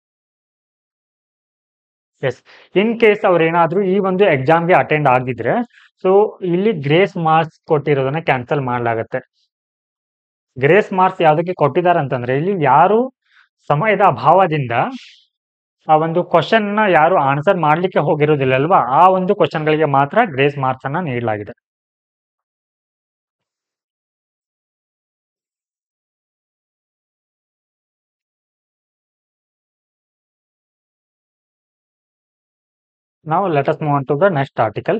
ಎಸ್ ಇನ್ ಕೇಸ್ ಅವ್ರೇನಾದ್ರೂ ಈ ಒಂದು ಎಕ್ಸಾಮ್ಗೆ ಅಟೆಂಡ್ ಆಗಿದ್ರೆ ಸೊ ಇಲ್ಲಿ ಗ್ರೇಸ್ ಮಾರ್ಕ್ಸ್ ಕೊಟ್ಟಿರೋದನ್ನ ಕ್ಯಾನ್ಸಲ್ ಮಾಡಲಾಗತ್ತೆ ಗ್ರೇಸ್ ಮಾರ್ಕ್ಸ್ ಯಾವ್ದಕ್ಕೆ ಕೊಟ್ಟಿದ್ದಾರೆ ಅಂತಂದ್ರೆ ಇಲ್ಲಿ ಯಾರು ಸಮಯದ ಅಭಾವದಿಂದ ಆ ಒಂದು ಕ್ವಶನ್ ನ ಯಾರು ಆನ್ಸರ್ ಮಾಡ್ಲಿಕ್ಕೆ ಹೋಗಿರೋದಿಲ್ಲ ಅಲ್ವಾ ಆ ಒಂದು ಕ್ವಶನ್ ಗಳಿಗೆ ಮಾತ್ರ ಗ್ರೇಸ್ ಮಾರ್ಕ್ಸ್ ಅನ್ನ ನೀಡಲಾಗಿದೆ Now let us move on to the next article.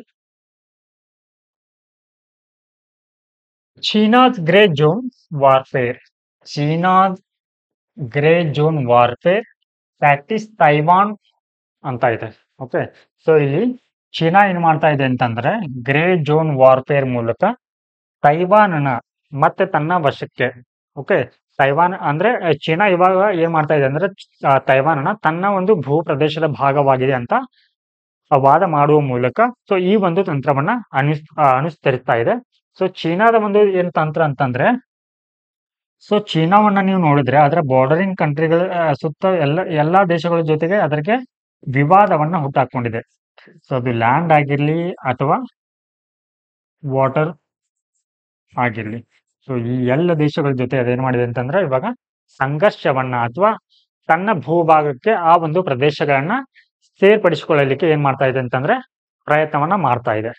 China's Grey Zone Warfare. China's Grey Zone Warfare Practice Taiwan ಅಂತ ಇದೆ ಓಕೆ ಸೊ ಇಲ್ಲಿ ಚೀನಾ ಏನ್ ಮಾಡ್ತಾ ಇದೆ ಅಂತಂದ್ರೆ ಗ್ರೇ ಜೋನ್ ವಾರ್ಫೇರ್ ಮೂಲಕ ತೈವಾನ್ನ ಮತ್ತೆ ತನ್ನ ವಶಕ್ಕೆ ಓಕೆ ತೈವಾನ್ ಅಂದ್ರೆ ಅಹ್, ಚೀನಾ ಇವಾಗ ಏನ್ ಮಾಡ್ತಾ ಇದೆ ಅಂದ್ರೆ ಆ, ತೈವಾನ್ನ ತನ್ನ ಒಂದು ಭೂ ಪ್ರದೇಶದ ಭಾಗವಾಗಿದೆ ಅಂತ ಆ ವಾದ ಮಾಡುವ ಮೂಲಕ ಸೊ ಈ ಒಂದು ತಂತ್ರವನ್ನ ಅನುಸ್ ಆ, ಅನುಸರಿಸ್ತಾ ಇದೆ ಸೊ ಚೀನಾದ ಒಂದು ಏನ್ ತಂತ್ರ ಅಂತಂದ್ರೆ ಸೊ ಚೀನಾವನ್ನ ನೀವು ನೋಡಿದ್ರೆ ಅದರ ಬಾರ್ಡರಿಂಗ್ ಕಂಟ್ರಿಗಳ ಆ, ಸುತ್ತ ಎಲ್ಲ ಎಲ್ಲಾ ದೇಶಗಳ ಜೊತೆಗೆ ಅದಕ್ಕೆ ವಿವಾದವನ್ನ ಹುಟ್ಟಾಕೊಂಡಿದೆ ಸೊ ಅದು ಲ್ಯಾಂಡ್ ಆಗಿರ್ಲಿ ಅಥವಾ ವಾಟರ್ ಆಗಿರ್ಲಿ ಸೊ ಈ ಎಲ್ಲ ದೇಶಗಳ ಜೊತೆ ಅದೇನ್ ಮಾಡಿದೆ ಅಂತಂದ್ರೆ ಇವಾಗ ಸಂಘರ್ಷವನ್ನ ಅಥವಾ ತನ್ನ ಭೂಭಾಗಕ್ಕೆ ಆ ಒಂದು ಪ್ರದೇಶಗಳನ್ನ ಸೇರ್ಪಡಿಸಿಕೊಳ್ಳಲಿಕ್ಕೆ ಏನ್ ಮಾಡ್ತಾ ಇದೆ ಅಂತಂದ್ರೆ ಪ್ರಯತ್ನವನ್ನ ಮಾಡ್ತಾ ಇದೆ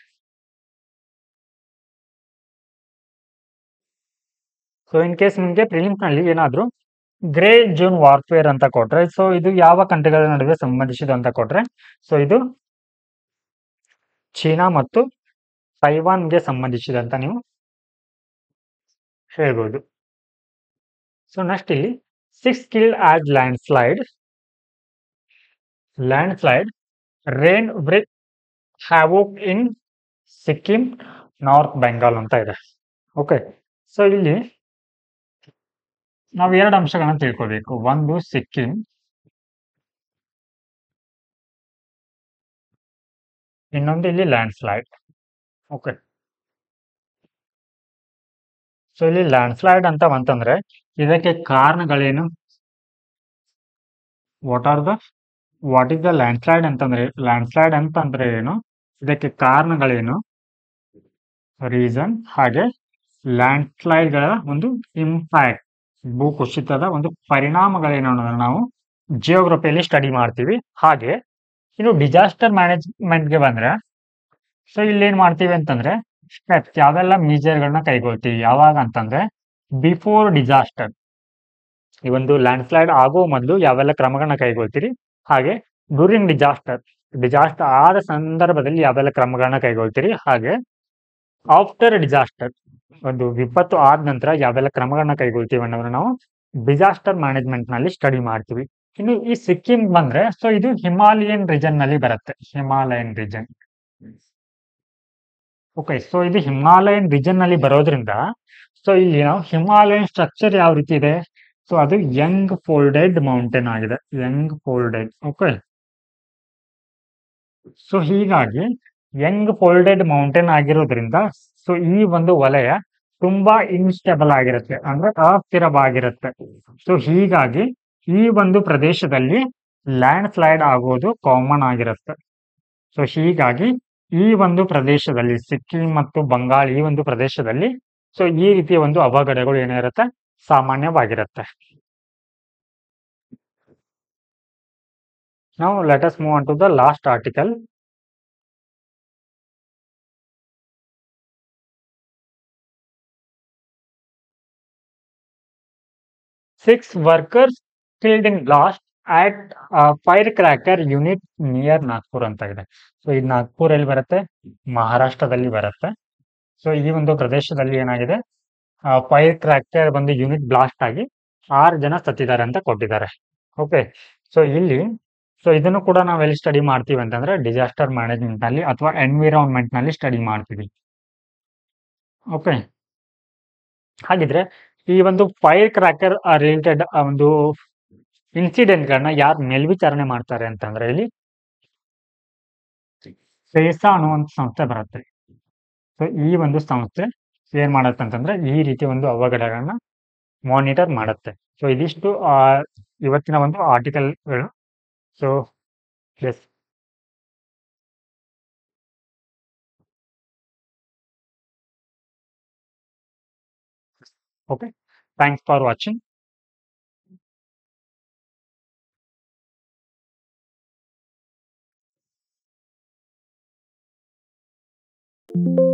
ಸೊ ಇನ್ ಕೇಸ್ ನಿಮ್ಗೆ ಪ್ರಿಲಿಮ್ಸ್ ನಲ್ಲಿ ಏನಾದ್ರು ಗ್ರೇ ಜೋನ್ ವಾರ್ಫೇರ್ ಅಂತ ಕೊಟ್ರೆ ಸೊ ಇದು ಯಾವ ಕಂಟ್ರಿಗಳ ನಡುವೆ ಸಂಬಂಧಿಸಿದ ಅಂತ ಕೊಟ್ರೆ ಸೊ ಇದು ಚೀನಾ ಮತ್ತು ತೈವಾನ್ಗೆ ಸಂಬಂಧಿಸಿದಂತ ನೀವು ಹೇಳ್ಬೋದು ಸೊ ನೆಕ್ಸ್ಟ್ ಇಲ್ಲಿ six kill as landslide landslide rain wreak havoc in Sikkim north Bengal ಅಂತ ಇದೆ ಓಕೆ ಸೊ ಇಲ್ಲಿ ನಾವು ಎರಡು ಅಂಶಗಳನ್ನ ತಿಳ್ಕೊಬೇಕು ಒಂದು ಸಿಕ್ಕಿಂ ಇನ್ನೊಂದು ಇಲ್ಲಿ ಲ್ಯಾಂಡ್ ಸ್ಲೈಡ್ ಓಕೆ ಸೊ ಇಲ್ಲಿ ಲ್ಯಾಂಡ್ ಸ್ಲೈಡ್ ಅಂತ ಬಂತಂದ್ರೆ ಇದಕ್ಕೆ ಕಾರಣಗಳೇನು what are the what is the landslide ಅಂತಂದ್ರೆ ಲ್ಯಾಂಡ್ ಸ್ಲೈಡ್ ಅಂತಂದ್ರೆ ಏನು ಇದಕ್ಕೆ ಕಾರಣಗಳೇನು ರೀಸನ್ ಹಾಗೆ ಲ್ಯಾಂಡ್ ಸ್ಲೈಡ್ಗಳ ಒಂದು ಇಂಪ್ಯಾಕ್ಟ್ ಭೂ ಕುಸಿತದ ಒಂದು ಪರಿಣಾಮಗಳೇನು ಅನ್ನೋದನ್ನ ನಾವು ಜಿಯೋಗ್ರಫಿಯಲ್ಲಿ ಸ್ಟಡಿ ಮಾಡ್ತೀವಿ ಹಾಗೆ ಇನ್ನು ಡಿಸಾಸ್ಟರ್ ಮ್ಯಾನೇಜ್ಮೆಂಟ್ಗೆ ಬಂದ್ರೆ ಸೊ ಇಲ್ಲಿ ಏನ್ ಮಾಡ್ತೀವಿ ಅಂತಂದ್ರೆ ಸ್ಟೆಪ್ಸ್ ಯಾವೆಲ್ಲ ಗಳನ್ನ ಕೈಗೊಳ್ತೀವಿ ಯಾವಾಗ ಅಂತಂದ್ರೆ ಬಿಫೋರ್ ಡಿಸಾಸ್ಟರ್ ಈ ಒಂದು ಲ್ಯಾಂಡ್ ಸ್ಲೈಡ್ ಆಗೋ ಮೊದಲು ಯಾವೆಲ್ಲ ಕ್ರಮಗಳನ್ನ ಕೈಗೊಳ್ತೀರಿ ಹಾಗೆ ಡ್ಯೂರಿಂಗ್ ಡಿಸಾಸ್ಟರ್ ಡಿಸಾಸ್ಟರ್ ಆದ ಸಂದರ್ಭದಲ್ಲಿ ಯಾವೆಲ್ಲ ಕ್ರಮಗಳನ್ನ ಕೈಗೊಳ್ತೀರಿ ಹಾಗೆ ಆಫ್ಟರ್ ಡಿಸಾಸ್ಟರ್ ಒಂದು ವಿಪತ್ತು ಆದ ನಂತರ ಯಾವೆಲ್ಲ ಕ್ರಮಗಳನ್ನ ಕೈಗೊಳ್ತೀವಿ ಅನ್ನೋದನ್ನ ನಾವು ಡಿಸಾಸ್ಟರ್ ಮ್ಯಾನೇಜ್ಮೆಂಟ್ ನಲ್ಲಿ ಸ್ಟಡಿ ಮಾಡ್ತೀವಿ ಇನ್ನು ಈ ಸಿಕ್ಕಿಂ ಬಂದ್ರೆ ಸೊ ಇದು ಹಿಮಾಲಯನ್ ರೀಜನ್ ನಲ್ಲಿ ಬರುತ್ತೆ ಹಿಮಾಲಯನ್ ರೀಜನ್ ಓಕೆ ಸೊ ಇದು ಹಿಮಾಲಯನ್ ರೀಜನ್ ನಲ್ಲಿ ಬರೋದ್ರಿಂದ ಸೊ ಇಲ್ಲಿ ನಾವು ಹಿಮಾಲಯನ್ ಸ್ಟ್ರಕ್ಚರ್ ಯಾವ ರೀತಿ ಇದೆ ಸೊ ಅದು ಯಂಗ್ ಫೋಲ್ಡೆಡ್ ಮೌಂಟೇನ್ ಆಗಿದೆ ಯಂಗ್ ಫೋಲ್ಡೆಡ್ ಓಕೆ ಸೊ ಹೀಗಾಗಿ ಯಂಗ್ ಫೋಲ್ಡೆಡ್ ಮೌಂಟೇನ್ ಆಗಿರೋದ್ರಿಂದ ಸೊ ಈ ಒಂದು ವಲಯ ತುಂಬಾ ಇನ್ಸ್ಟೇಬಲ್ ಆಗಿರುತ್ತೆ ಅಂದ್ರೆ ಅಸ್ಥಿರವಾಗಿರುತ್ತೆ ಸೊ ಹೀಗಾಗಿ ಈ ಒಂದು ಪ್ರದೇಶದಲ್ಲಿ ಲ್ಯಾಂಡ್ ಸ್ಲೈಡ್ ಆಗೋದು ಕಾಮನ್ ಆಗಿರುತ್ತೆ ಸೊ ಹೀಗಾಗಿ ಈ ಒಂದು ಪ್ರದೇಶದಲ್ಲಿ ಸಿಕ್ಕಿಂ ಮತ್ತು ಬಂಗಾಳ ಈ ಒಂದು ಪ್ರದೇಶದಲ್ಲಿ ಸೊ ಈ ರೀತಿಯ ಒಂದು ಅವಘಡಗಳು ಏನಿರುತ್ತೆ ಸಾಮಾನ್ಯವಾಗಿರುತ್ತೆ ನಾವು let us move on to the last article six workers killed in blast at fire cracker unit near Nagpur ಅಂತ ಇದೆ ಸೊ ಇದು ನಾಗ್ಪುರ್ ಎಲ್ಲಿ ಬರುತ್ತೆ ಮಹಾರಾಷ್ಟ್ರದಲ್ಲಿ ಬರುತ್ತೆ ಸೊ ಈ ಒಂದು ಪ್ರದೇಶದಲ್ಲಿ ಏನಾಗಿದೆ ಫೈರ್ ಕ್ರ್ಯಾಕರ್ ಬಂದು ಯೂನಿಟ್ ಬ್ಲಾಸ್ಟ್ ಆಗಿ ಆರು ಜನ ಸತ್ತಿದ್ದಾರೆ ಅಂತ ಕೊಟ್ಟಿದ್ದಾರೆ ಓಕೆ ಸೊ ಇಲ್ಲಿ ಸೊ ಇದನ್ನು ಕೂಡ ನಾವು ಎಲ್ಲಿ ಸ್ಟಡಿ ಮಾಡ್ತೀವಿ ಅಂತಂದ್ರೆ ಡಿಸಾಸ್ಟರ್ ಮ್ಯಾನೇಜ್ಮೆಂಟ್ ನಲ್ಲಿ ಅಥವಾ ಎನ್ವಿರಾನ್ಮೆಂಟ್ ನಲ್ಲಿ ಸ್ಟಡಿ ಮಾಡ್ತೀವಿ ಓಕೆ ಹಾಗಿದ್ರೆ ಈ ಒಂದು ಫೈರ್ ಕ್ರ್ಯಾಕರ್ ರಿಲೇಟೆಡ್ ಒಂದು ಇನ್ಸಿಡೆಂಟ್ ಗಳನ್ನ ಯಾರು ಮೇಲ್ವಿಚಾರಣೆ ಮಾಡ್ತಾರೆ ಅಂತಂದ್ರೆ ಇಲ್ಲಿ ಸೇಸಾ ಅನ್ನುವಂತ ಸಂಸ್ಥೆ ಬರುತ್ತೆ ಸೊ ಈ ಒಂದು ಸಂಸ್ಥೆ ಏನ್ ಮಾಡತ್ತೆ ಅಂತಂದ್ರೆ ಈ ರೀತಿ ಒಂದು ಅವಘಡಗಳನ್ನ ಮಾನಿಟರ್ ಮಾಡುತ್ತೆ ಸೊ ಇದಿಷ್ಟು ಆ, ಇವತ್ತಿನ ಒಂದು ಆರ್ಟಿಕಲ್ಗಳು so yes okay thanks for watching thank you